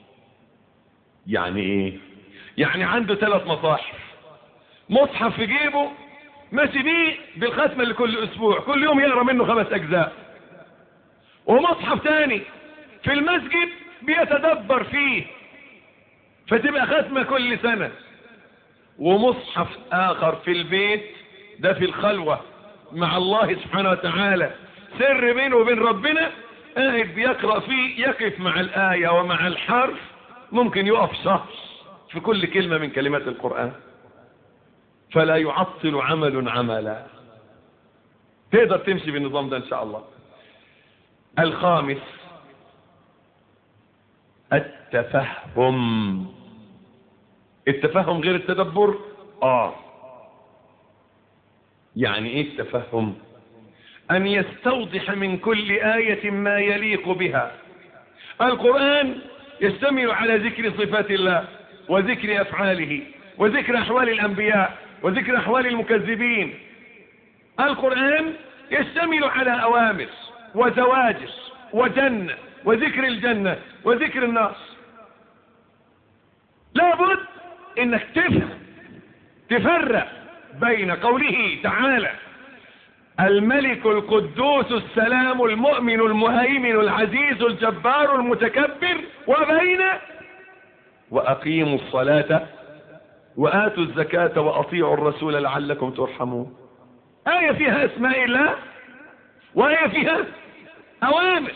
A: يعني ايه يعني عنده ثلاث مصاحف مصحف في جيبه ماشي بيه بالختمة اللي كل اسبوع كل يوم يقرا منه خمس اجزاء ومصحف تاني في المسجد بيتدبر فيه فتبقى ختمة كل سنة ومصحف اخر في البيت ده في الخلوة مع الله سبحانه وتعالى سر بينه وبين ربنا قاعد بيقرأ فيه يقف مع الآية ومع الحرف ممكن يقف شهر في كل كلمة من كلمات القرآن فلا يعطل عمل عملا تقدر تمشي بالنظام ده ان شاء الله الخامس التفهم التفهم غير التدبر اه يعني ايه التفهم ان يستوضح من كل آية ما يليق بها القرآن يشتمل على ذكر صفات الله وذكر أفعاله وذكر أحوال الأنبياء وذكر أحوال المكذبين القرآن يشتمل على أوامر وزواجر وجنة وذكر الجنة وذكر النار لابد انك تفهم تفرق بين قوله تعالى
B: الملك القدوس السلام المؤمن المهيمن العزيز الجبار المتكبر وبين وأقيموا الصلاة وآتوا الزكاة وأطيعوا الرسول لعلكم ترحمون آية فيها أسماء الله وآية فيها أوامر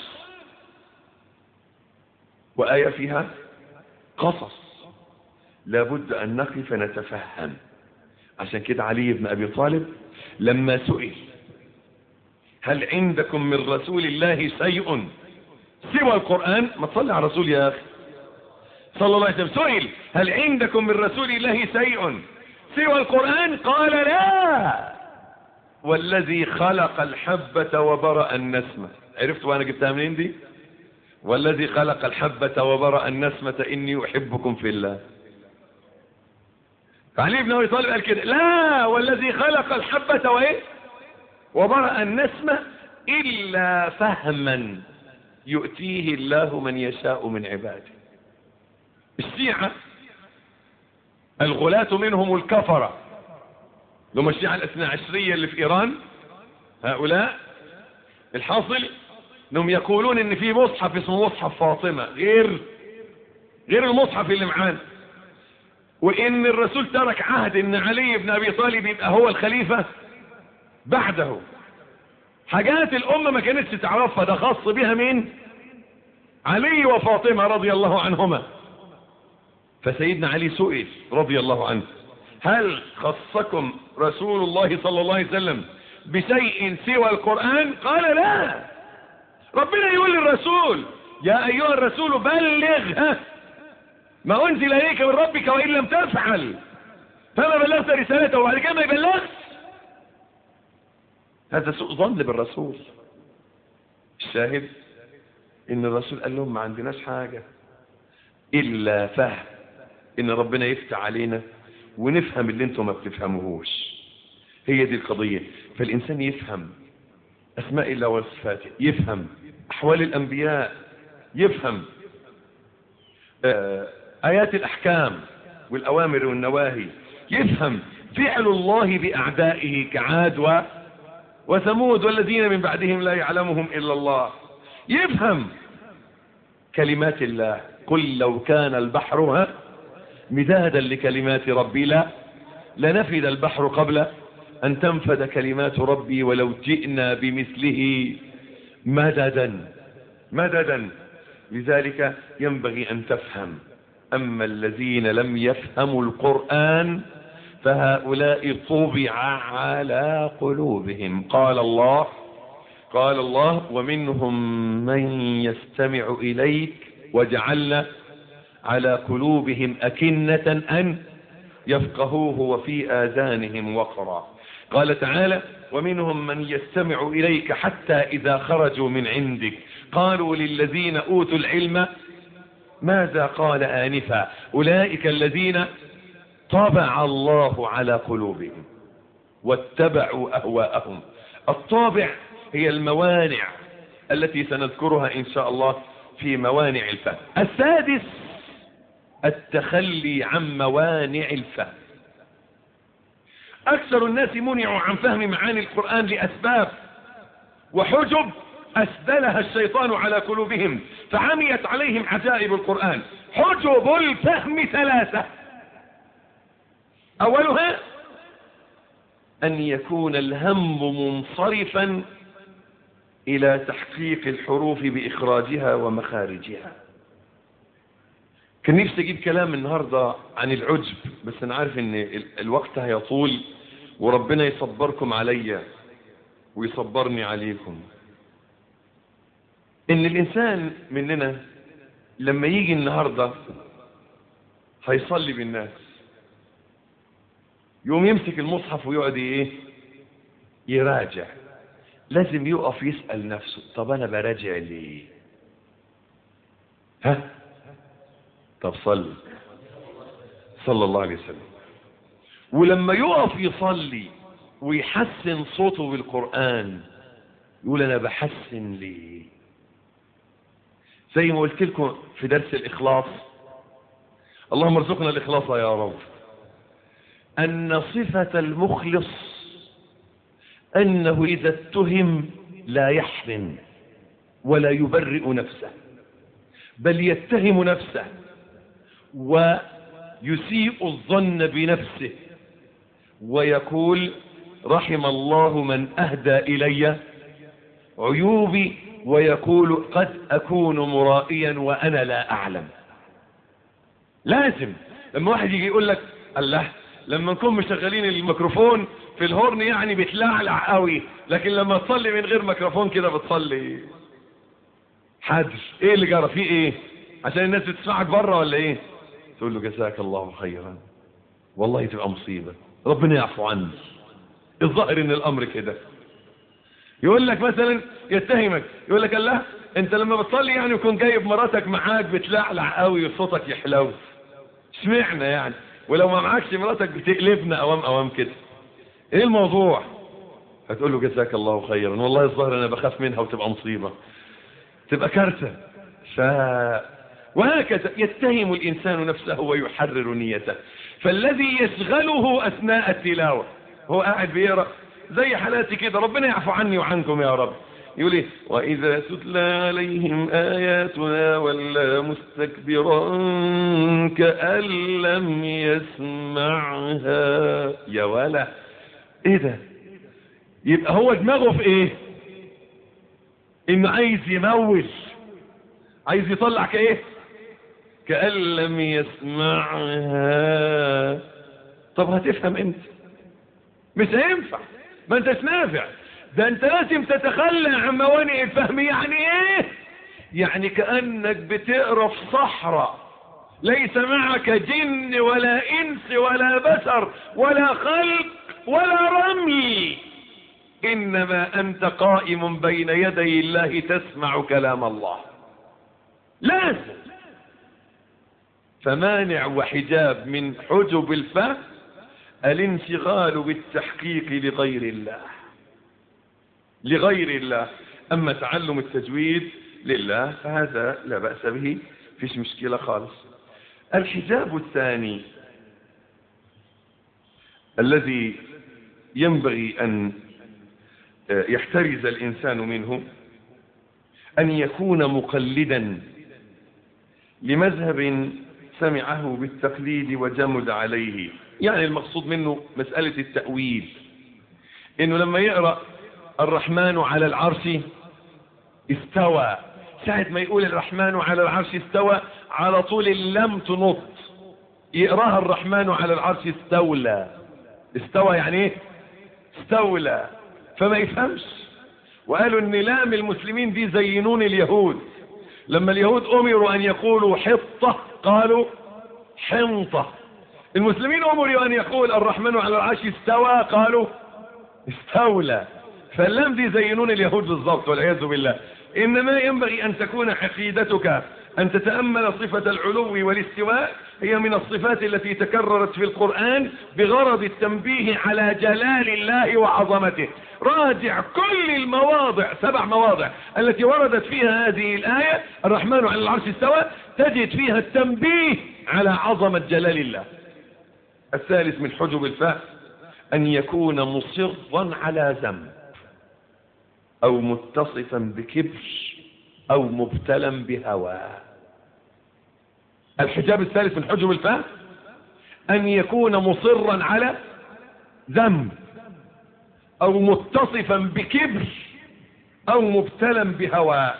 B: وآية فيها قصص لابد أن نقف نتفهم عشان كده علي بن أبي طالب لما سئل هل عندكم من رسول الله شيء سوى القرآن ما تصلي على الرسول يا أخي صلى الله عليه وسلم سئل هل عندكم من رسول الله شيء سوى القرآن قال لا والذي خلق الحبة وبرأ النسمة عرفت وانا جبتها منين دي والذي خلق الحبة وبرأ النسمة إني أحبكم في الله فعلي بن أبي طالب قال كده لا والذي خلق الحبة وإيه وبرأ النسمة إلا فهما يؤتيه الله من يشاء من عباده الشيعة الغلاة منهم الكفرة لما الشيعة الاثنى عشرية اللي في إيران هؤلاء الحاصل انهم يقولون ان في مصحف اسمه مصحف فاطمة غير غير المصحف اللي معانا وان الرسول ترك عهد ان علي بن ابي طالب يبقى هو الخليفة بعده حاجات الامة ما كانتش تعرفها ده خاص بها مين علي وفاطمة رضي الله عنهما فسيدنا علي سئل رضي الله عنه هل خصكم رسول الله صلى الله عليه وسلم بشيء سوى القرآن قال لا ربنا يقول للرسول يا أيها الرسول بلغ ما أنزل إليك من ربك وإن لم تفعل فما بلغت رسالته وبعد كده ما يبلغش هذا سوء ظن بالرسول الشاهد ان الرسول قال لهم ما عندناش حاجة الا فهم ان ربنا يفتح علينا ونفهم اللي انتم ما بتفهموهوش هي دي القضية فالانسان يفهم اسماء الله وصفاته يفهم احوال الانبياء يفهم ايات الاحكام والاوامر والنواهي يفهم فعل الله باعدائه كعاد و وثمود والذين من بعدهم لا يعلمهم الا الله يفهم كلمات الله قل لو كان البحر ها مدادا لكلمات ربي لا لنفد البحر قبل أن تنفد كلمات ربي ولو جئنا بمثله مددا مددا لذلك ينبغي أن تفهم أما الذين لم يفهموا القرآن فهؤلاء طبع على قلوبهم قال الله قال الله ومنهم من يستمع إليك وجعلنا على قلوبهم أكنة أن يفقهوه وفي آذانهم وقرا قال تعالى ومنهم من يستمع إليك حتى إذا خرجوا من عندك قالوا للذين أوتوا العلم ماذا قال آنفا أولئك الذين طبع الله على قلوبهم واتبعوا أهواءهم الطابع هي الموانع التي سنذكرها إن شاء الله في موانع الفهم السادس التخلي عن موانع الفهم أكثر الناس منعوا عن فهم معاني القرآن لأسباب وحجب أسدلها الشيطان على قلوبهم فعميت عليهم عجائب القرآن حجب الفهم ثلاثة أولها أن يكون الهم منصرفا إلى تحقيق الحروف بإخراجها ومخارجها كان نفسي أجيب كلام النهاردة عن العجب بس أنا عارف أن الوقت هيطول وربنا يصبركم عليا ويصبرني عليكم ان الانسان مننا لما يجي النهاردة هيصلي بالناس يقوم يمسك المصحف ويقعد ايه يراجع لازم يقف يسأل نفسه طب انا براجع ليه ها طب صلي صلى الله عليه وسلم ولما يقف يصلي ويحسن صوته بالقرآن يقول انا بحسن ليه زي ما قلت لكم في درس الإخلاص اللهم ارزقنا الإخلاص يا رب أن صفة المخلص أنه إذا اتهم لا يحرم ولا يبرئ نفسه بل يتهم نفسه ويسيء الظن بنفسه ويقول رحم الله من أهدى إلي عيوبي ويقول قد أكون مرائيا وأنا لا أعلم لازم لما واحد يجي يقول لك الله لما نكون مشغلين الميكروفون في الهورن يعني بتلعلع قوي لكن لما تصلي من غير ميكروفون كده بتصلي حدش ايه اللي جرى فيه ايه عشان الناس بتسمعك بره ولا ايه تقول له جزاك الله خيرا والله تبقى مصيبة ربنا يعفو عني الظاهر ان الامر كده يقول لك مثلا يتهمك يقول لك الله انت لما بتصلي يعني يكون جايب مراتك معاك بتلعلع قوي وصوتك يحلو اشمعنى يعني ولو ما معكش مراتك بتقلبنا اوام اوام كده ايه الموضوع هتقول له جزاك الله خيرا والله الظاهر انا بخاف منها وتبقى مصيبة تبقى كارثة ف... وهكذا يتهم الإنسان نفسه ويحرر نيته فالذي يشغله أثناء التلاوة هو قاعد بيقرأ زي حالاتي كده ربنا يعفو عني وعنكم يا رب يقول ايه وإذا تتلى عليهم آياتنا ولا مستكبرا كأن لم يسمعها يا ولا ايه ده يبقى هو دماغه في ايه انه عايز يمول عايز يطلع كايه كأن لم يسمعها طب هتفهم انت مش هينفع ما انتش نافع ده انت لازم تتخلى عن موانئ الفهم يعني ايه يعني كأنك بتقرا في صحراء ليس معك جن ولا انس ولا بشر ولا خلق ولا رمي انما انت قائم بين يدي الله تسمع كلام الله لازم فمانع وحجاب من حجب الفهم الانشغال بالتحقيق لغير الله لغير الله أما تعلم التجويد لله فهذا لا بأس به فيش مشكلة خالص الحجاب الثاني الذي ينبغي أن يحترز الإنسان منه أن يكون مقلدا لمذهب سمعه بالتقليد وجمد عليه يعني المقصود منه مسألة التأويل إنه لما يقرأ الرحمن على العرش استوى ساعة ما يقول الرحمن على العرش استوى على طول اللم تنط يقراها الرحمن على العرش استولى استوى يعني ايه استولى فما يفهمش وقالوا ان لام المسلمين دي زي نون اليهود لما اليهود امروا ان يقولوا حطة قالوا حنطة المسلمين امروا ان يقول الرحمن على العرش استوى قالوا استولى فاللام دي زي نون اليهود بالضبط والعياذ بالله انما ينبغي ان تكون عقيدتك ان تتأمل صفة العلو والاستواء هي من الصفات التي تكررت في القرآن بغرض التنبيه على جلال الله وعظمته راجع كل المواضع سبع مواضع التي وردت فيها هذه الآية الرحمن على العرش استوى تجد فيها التنبيه على عظمة جلال الله الثالث من حجب الفهم أن يكون مصرا على ذنب أو متصفا بكبر أو مبتلا بهوى الحجاب الثالث من حجب الفهم أن يكون مصرا على ذنب أو متصفا بكبر أو مبتلا بهوى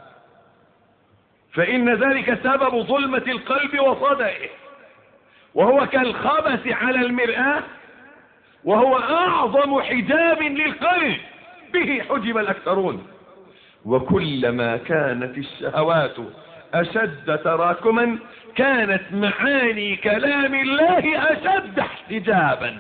B: فإن ذلك سبب ظلمة القلب وصدئه وهو كالخبث على المرآة وهو أعظم حجاب للقلب به حجب الأكثرون وكلما كانت الشهوات أشد تراكما كانت معاني كلام الله أشد احتجابا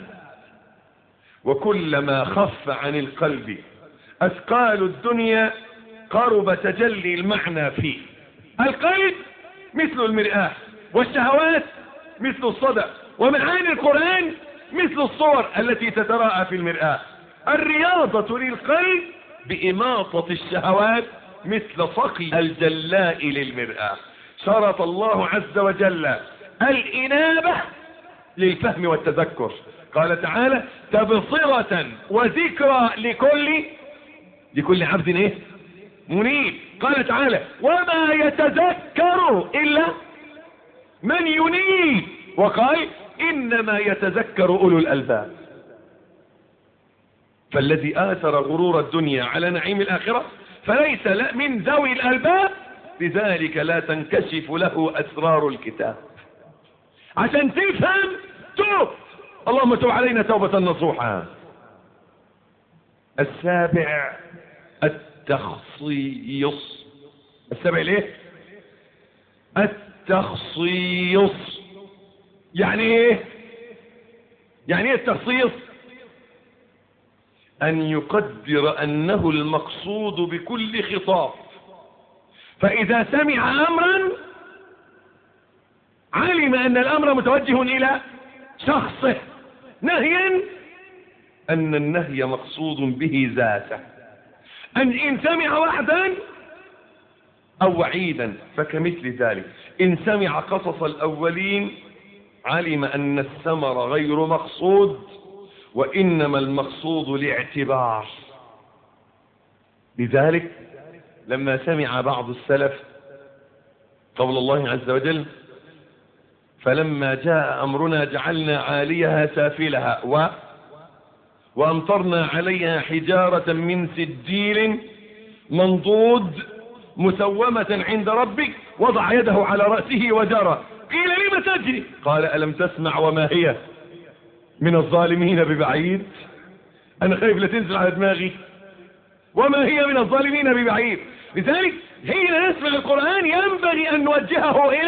B: وكلما خف عن القلب أثقال الدنيا قرب تجلي المعنى فيه القلب مثل المرآة والشهوات مثل الصدى ومعاني القرآن مثل الصور التي تتراءى في المرآة الرياضة للقلب بإماطة الشهوات مثل صقي الجلاء للمرآة شرط الله عز وجل الإنابة للفهم والتذكر قال تعالى تبصرة وذكرى لكل لكل عبد ايه منيب قال تعالى وما يتذكر الا من ينيب وقال انما يتذكر اولو الالباب فالذي آثر غرور الدنيا على نعيم الآخرة فليس من ذوي الألباب لذلك لا تنكشف له أسرار الكتاب عشان تفهم توب اللهم توب علينا توبة نصوحا السابع التخصيص السابع ليه التخصيص يعني ايه يعني ايه التخصيص أن يقدر أنه المقصود بكل خطاب فإذا سمع أمرا علم أن الأمر متوجه إلى شخصه نهيا أن النهي مقصود به ذاته أن إن سمع وعدا أو وعيدا فكمثل ذلك إن سمع قصص الأولين علم أن الثمر غير مقصود وإنما المقصود الاعتبار لذلك لما سمع بعض السلف قول الله عز وجل فلما جاء أمرنا جعلنا عاليها سافلها و وأمطرنا عليها حجارة من سجيل منضود مسومة عند ربك وضع يده على رأسه وجرى قيل لم تجري قال ألم تسمع وما هي من الظالمين ببعيد انا خايف لا تنزل على دماغي وما هي من الظالمين ببعيد لذلك حين نسمع القرآن ينبغي ان نوجهه الى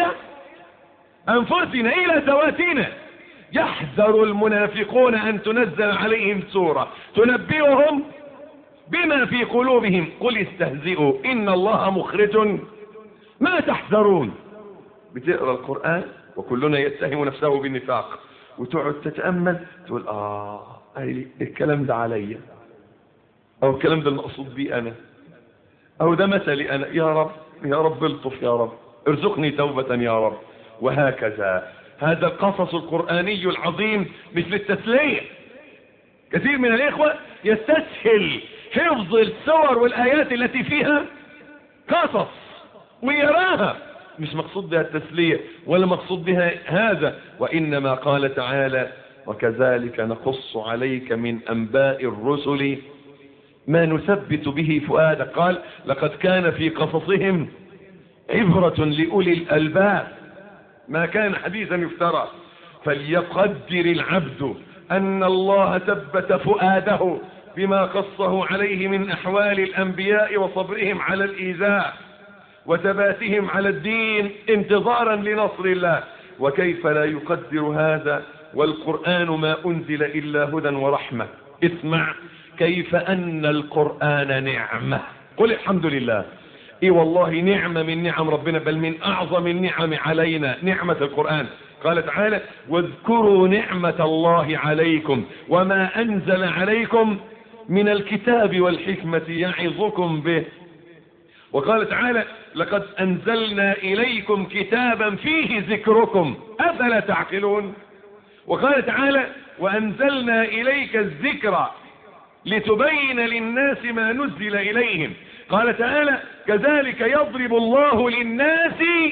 B: انفسنا الى ذواتنا يحذر المنافقون ان تنزل عليهم سورة تنبئهم بما في قلوبهم قل استهزئوا ان الله مخرج ما تحذرون بتقرأ القرآن وكلنا يتهم نفسه بالنفاق وتقعد تتأمل تقول آه أي الكلام ده عليا أو الكلام ده المقصود بي أنا أو ده مثلي أنا يا رب يا رب الطف يا رب ارزقني توبة يا رب وهكذا هذا القصص القرآني العظيم مثل التسلية كثير من الإخوة يستسهل حفظ السور والآيات التي فيها قصص ويراها مش مقصود بها التسلية ولا مقصود بها هذا وإنما قال تعالى وكذلك نقص عليك من أنباء الرسل ما نثبت به فؤادك قال لقد كان في قصصهم عبرة لأولي الألباب ما كان حديثا يفترى فليقدر العبد أن الله ثبت فؤاده بما قصه عليه من أحوال الأنبياء وصبرهم على الإيذاء وثباتهم على الدين انتظارا لنصر الله وكيف لا يقدر هذا والقرآن ما أنزل إلا هدى ورحمة اسمع كيف أن القرآن نعمة قل الحمد لله اي والله نعمة من نعم ربنا بل من اعظم النعم علينا نعمة القرآن قال تعالى واذكروا نعمة الله عليكم وما انزل عليكم من الكتاب والحكمة يعظكم به وقال تعالى لقد انزلنا اليكم كتابا فيه ذكركم افلا تعقلون وقال تعالى وانزلنا اليك الذكر لتبين للناس ما نزل اليهم قال تعالى كذلك يضرب الله للناس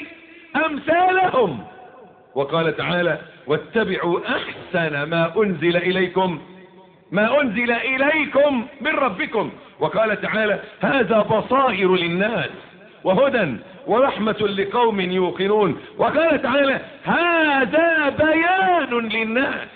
B: امثالهم وقال تعالى واتبعوا احسن ما انزل اليكم ما انزل اليكم من ربكم وقال تعالى هذا بصائر للناس وهدى ورحمة لقوم يوقنون وقال تعالى هذا بيان للناس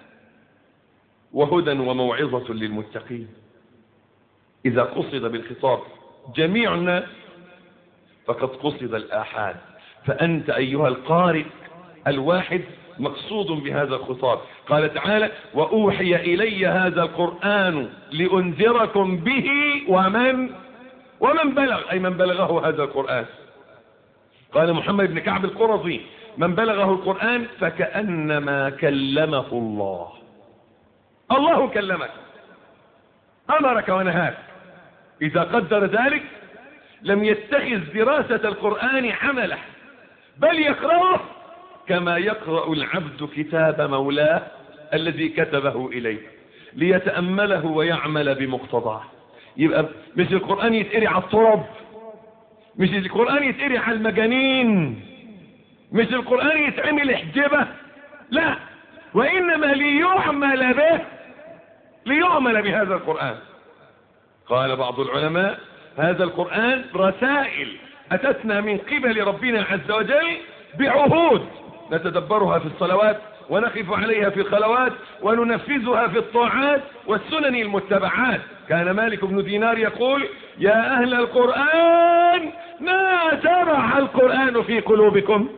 B: وهدى وموعظة للمتقين إذا قصد بالخطاب جميع الناس فقد قصد الآحاد فأنت أيها القارئ الواحد مقصود بهذا الخطاب قال تعالى وأوحي إلي هذا القرآن لأنذركم به ومن ومن بلغ أي من بلغه هذا القرآن قال محمد بن كعب القرظي من بلغه القرآن فكأنما كلمه الله الله كلمك أمرك ونهاك إذا قدر ذلك لم يتخذ دراسة القرآن عمله بل يقرأه كما يقرأ العبد كتاب مولاه
A: الذي كتبه إليه ليتأمله ويعمل بمقتضاه يبقى مش القرآن يتقري على الطرب مش القرآن يتقري على المجانين مش القرآن يتعمل حجبة لا وإنما ليعمل به ليعمل بهذا القرآن قال بعض العلماء هذا القرآن رسائل أتتنا من قبل ربنا عز وجل بعهود نتدبرها في الصلوات ونقف عليها في الخلوات وننفذها في الطاعات والسنن المتبعات كان مالك بن دينار يقول يا أهل القرآن ما زرع القرآن في قلوبكم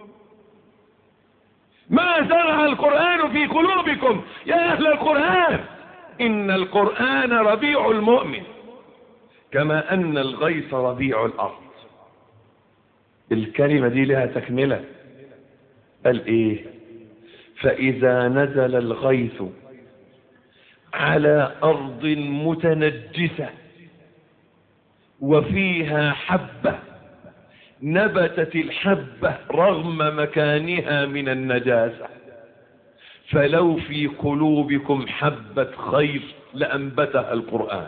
A: ما زرع القرآن في قلوبكم يا أهل القرآن إن القرآن ربيع المؤمن كما أن الغيث ربيع الأرض الكلمة دي لها تكملة قال إيه فإذا نزل الغيث على أرض متنجسة وفيها حبة نبتت الحبة رغم مكانها من النجاسة فلو في قلوبكم حبة خير لأنبتها القرآن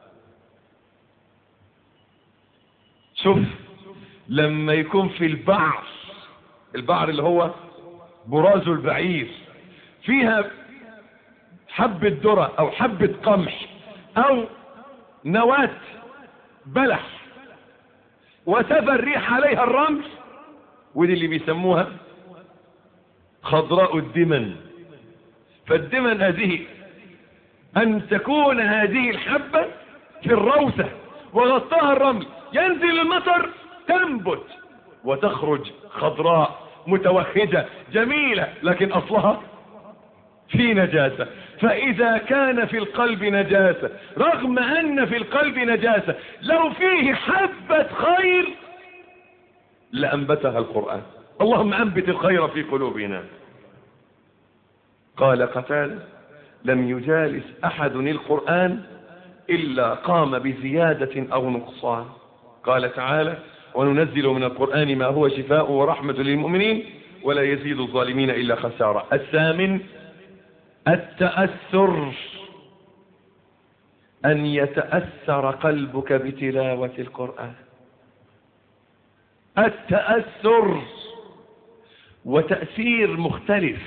A: شوف لما يكون في البعر البعر اللي هو براز البعير فيها حبة ذرة او حبة قمح او نواة بلح وتفى الريح عليها الرمل ودي اللي بيسموها خضراء الدمن فالدمن هذه ان تكون هذه الحبة في الروثة وغطاها الرمل ينزل المطر تنبت وتخرج خضراء متوهجة جميلة لكن أصلها في نجاسة فإذا كان في القلب نجاسة رغم أن في القلب نجاسة لو فيه حبة خير لأنبتها القرآن اللهم أنبت الخير في قلوبنا قال قتال لم يجالس أحد القرآن إلا قام بزيادة أو نقصان قال تعالى وننزل من القرآن ما هو شفاء ورحمة للمؤمنين ولا يزيد الظالمين إلا خسارة الثامن التأثر أن يتأثر قلبك بتلاوة القرآن التأثر وتأثير مختلف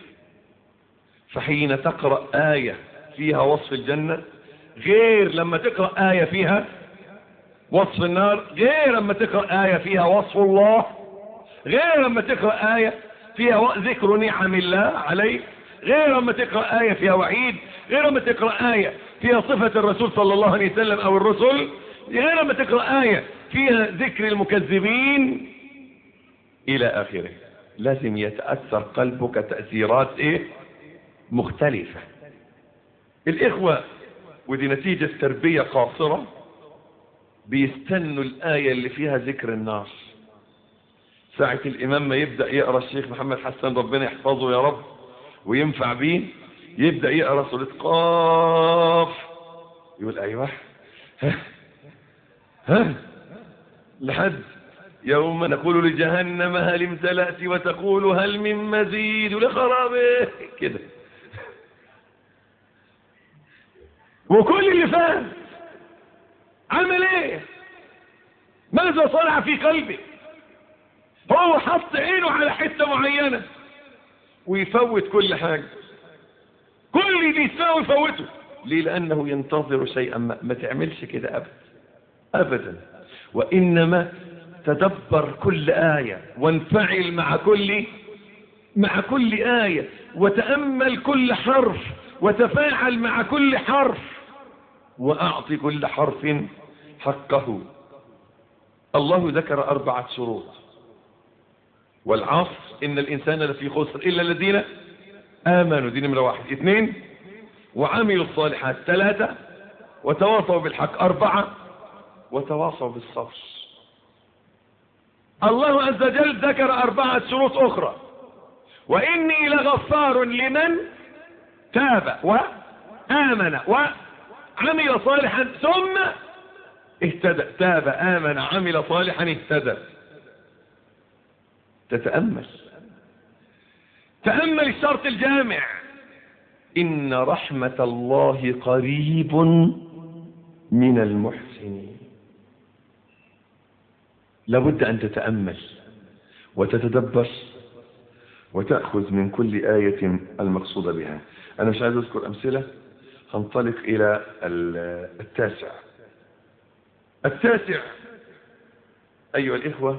A: فحين تقرأ آية فيها وصف الجنة غير لما تقرأ آية فيها وصف النار غير لما تقرأ آية فيها وصف الله غير لما تقرأ آية فيها ذكر نعم الله عليك غير لما تقرأ آية فيها وعيد غير لما تقرأ آية فيها صفة الرسول صلى الله عليه وسلم أو الرسل غير لما تقرأ آية فيها ذكر المكذبين إلى آخره لازم يتأثر قلبك تأثيرات إيه مختلفة الإخوة ودي نتيجة تربية قاصرة بيستنوا الآية اللي فيها ذكر النار ساعة الإمام ما يبدأ يقرأ الشيخ محمد حسن ربنا يحفظه يا رب وينفع بيه يبدأ يقرأ سورة قاف يقول أيوة ها ها لحد يوم نقول لجهنم هل امتلأت وتقول هل من مزيد لخرابه كده وكل اللي فاهم عمل ايه ماذا صنع في قلبه هو حط عينه على حتة معينة ويفوت كل حاجة كل اللي يسمعه يفوته ليه لأنه ينتظر شيئا ما, ما تعملش كده أبدا أبدا وإنما تدبر كل آية وانفعل مع كل مع كل آية وتأمل كل حرف وتفاعل مع كل حرف وأعط كل حرف حقه الله ذكر أربعة شروط والعصر إن الإنسان لفي خسر إلا الذين آمنوا دي نمرة واحد اثنين وعملوا الصالحات ثلاثة وتواصوا بالحق أربعة وتواصوا بالصبر الله عز وجل ذكر أربعة شروط أخرى وإني لغفار لمن تاب وآمن وعمل صالحا ثم اهتدى تاب آمن عمل صالحا اهتدى تتأمل تأمل الشرط الجامع إن رحمة الله قريب من المحسنين لابد أن تتأمل وتتدبر وتأخذ من كل آية المقصود بها أنا مش عايز أذكر أمثلة هنطلق إلى التاسع التاسع أيها الإخوة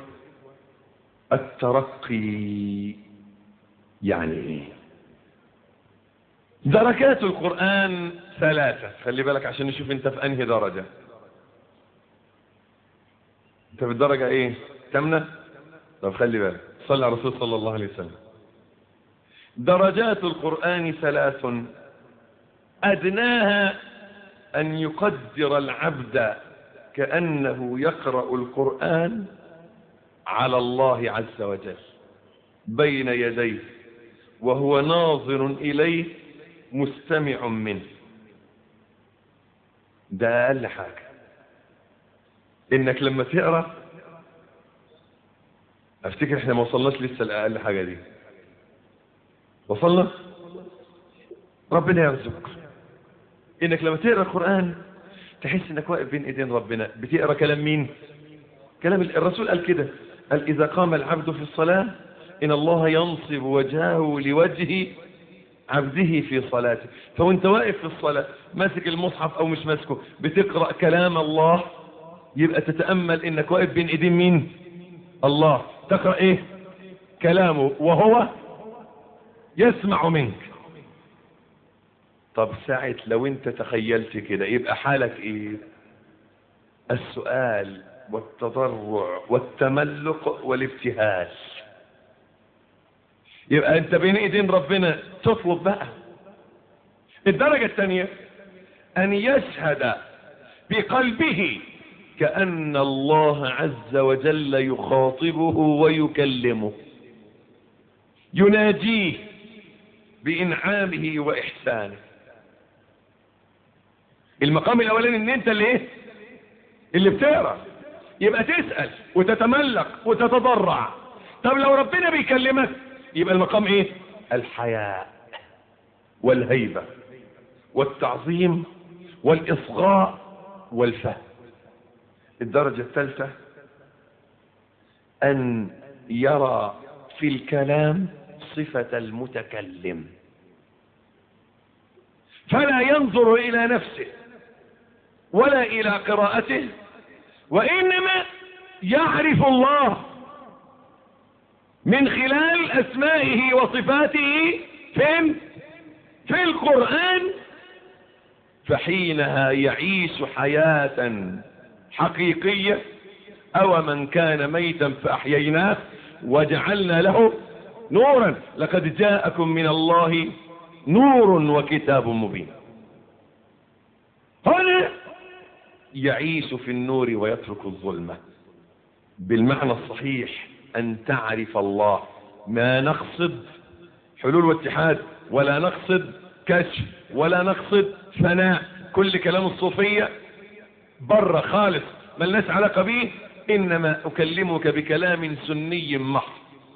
A: الترقي يعني إيه دركات القرآن ثلاثة خلي بالك عشان نشوف انت في انهي درجة انت في الدرجة ايه تمنى طب خلي بالك صلى على الرسول صلى الله عليه وسلم درجات القرآن ثلاث أدناها أن يقدر العبد كأنه يقرأ القرآن على الله عز وجل بين يديه وهو ناظر إليه مستمع منه ده أقل حاجة إنك لما تقرأ أفتكر إحنا ما وصلناش لسه لأقل حاجة دي وصلنا ربنا يرزقك إنك لما تقرأ القرآن تحس إنك واقف بين إيدين ربنا بتقرأ كلام مين كلام الرسول قال كده قال إذا قام العبد في الصلاة إن الله ينصب وجهه لوجه عبده في صلاته فوانت واقف في الصلاة ماسك المصحف او مش ماسكه بتقرأ كلام الله يبقى تتأمل انك واقف بين ايدين مين الله تقرأ ايه كلامه وهو يسمع منك طب ساعة لو انت تخيلت كده يبقى حالك ايه السؤال والتضرع والتملق والابتهال يبقى انت بين ايدين ربنا تطلب بقى الدرجة الثانية ان يشهد بقلبه كأن الله عز وجل يخاطبه ويكلمه يناجيه بإنعامه وإحسانه المقام الأولاني ان انت اللي ايه اللي بتقرأ يبقى تسأل وتتملق وتتضرع طب لو ربنا بيكلمك يبقى المقام ايه الحياء والهيبة والتعظيم والإصغاء والفهم الدرجة الثالثة أن يرى في الكلام صفة المتكلم فلا ينظر إلى نفسه ولا إلى قراءته وإنما يعرف الله من خلال أسمائه وصفاته فين في القرآن فحينها يعيش حياة حقيقية أو من كان ميتا فأحييناه وجعلنا له نورا لقد جاءكم من الله نور وكتاب مبين هنا يعيش في النور ويترك الظلمة بالمعنى الصحيح أن تعرف الله ما نقصد حلول واتحاد ولا نقصد كشف ولا نقصد فناء كل كلام الصوفية بره خالص ملناش علاقة به إنما أكلمك بكلام سني محض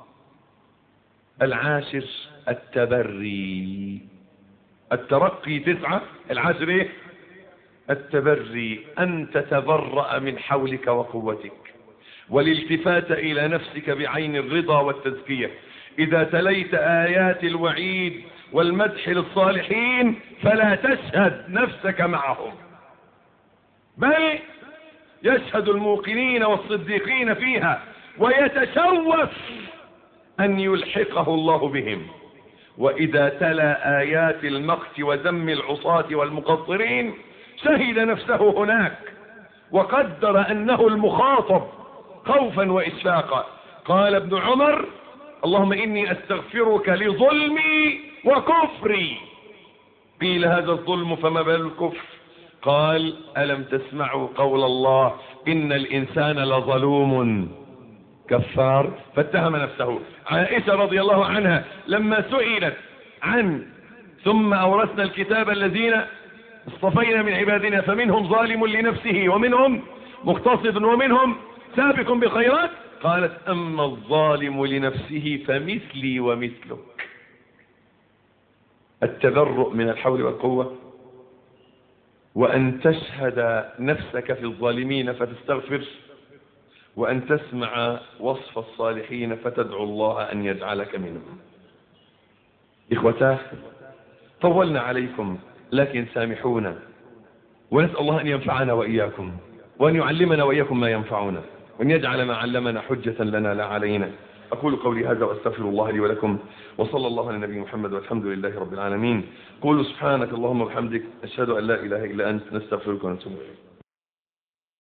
A: العاشر التبري الترقي تسعة العاشر ايه التبري أن تتبرأ من حولك وقوتك والالتفات إلى نفسك بعين الرضا والتزكية إذا تليت آيات الوعيد والمدح للصالحين فلا تشهد نفسك معهم بل يشهد الموقنين والصديقين فيها ويتشوف أن يلحقه الله بهم وإذا تلا آيات المقت وذم العصاة والمقصرين شهد نفسه هناك وقدر أنه المخاطب خوفا وإشفاقا قال ابن عمر اللهم إني أستغفرك لظلمي وكفري قيل هذا الظلم فما بال الكفر قال ألم تسمعوا قول الله إن الإنسان لظلوم كفار فاتهم نفسه عائشة رضي الله عنها لما سئلت عن ثم أورثنا الكتاب الذين اصطفينا من عبادنا فمنهم ظالم لنفسه ومنهم مقتصد ومنهم سابق بالخيرات قالت أما الظالم لنفسه فمثلي ومثلك التبرؤ من الحول والقوة وأن تشهد نفسك في الظالمين فتستغفر وأن تسمع وصف الصالحين فتدعو الله أن يجعلك منهم إخوتاه طولنا عليكم لكن سامحونا ونسأل الله أن ينفعنا وإياكم وأن يعلمنا وإياكم ما ينفعنا وأن يجعل ما علمنا حجة لنا لا علينا أقول قولي هذا وأستغفر الله لي ولكم وصلى الله على النبي محمد والحمد لله رب العالمين قولوا سبحانك اللهم وبحمدك أشهد أن لا إله إلا أنت نستغفرك ونتوب إليك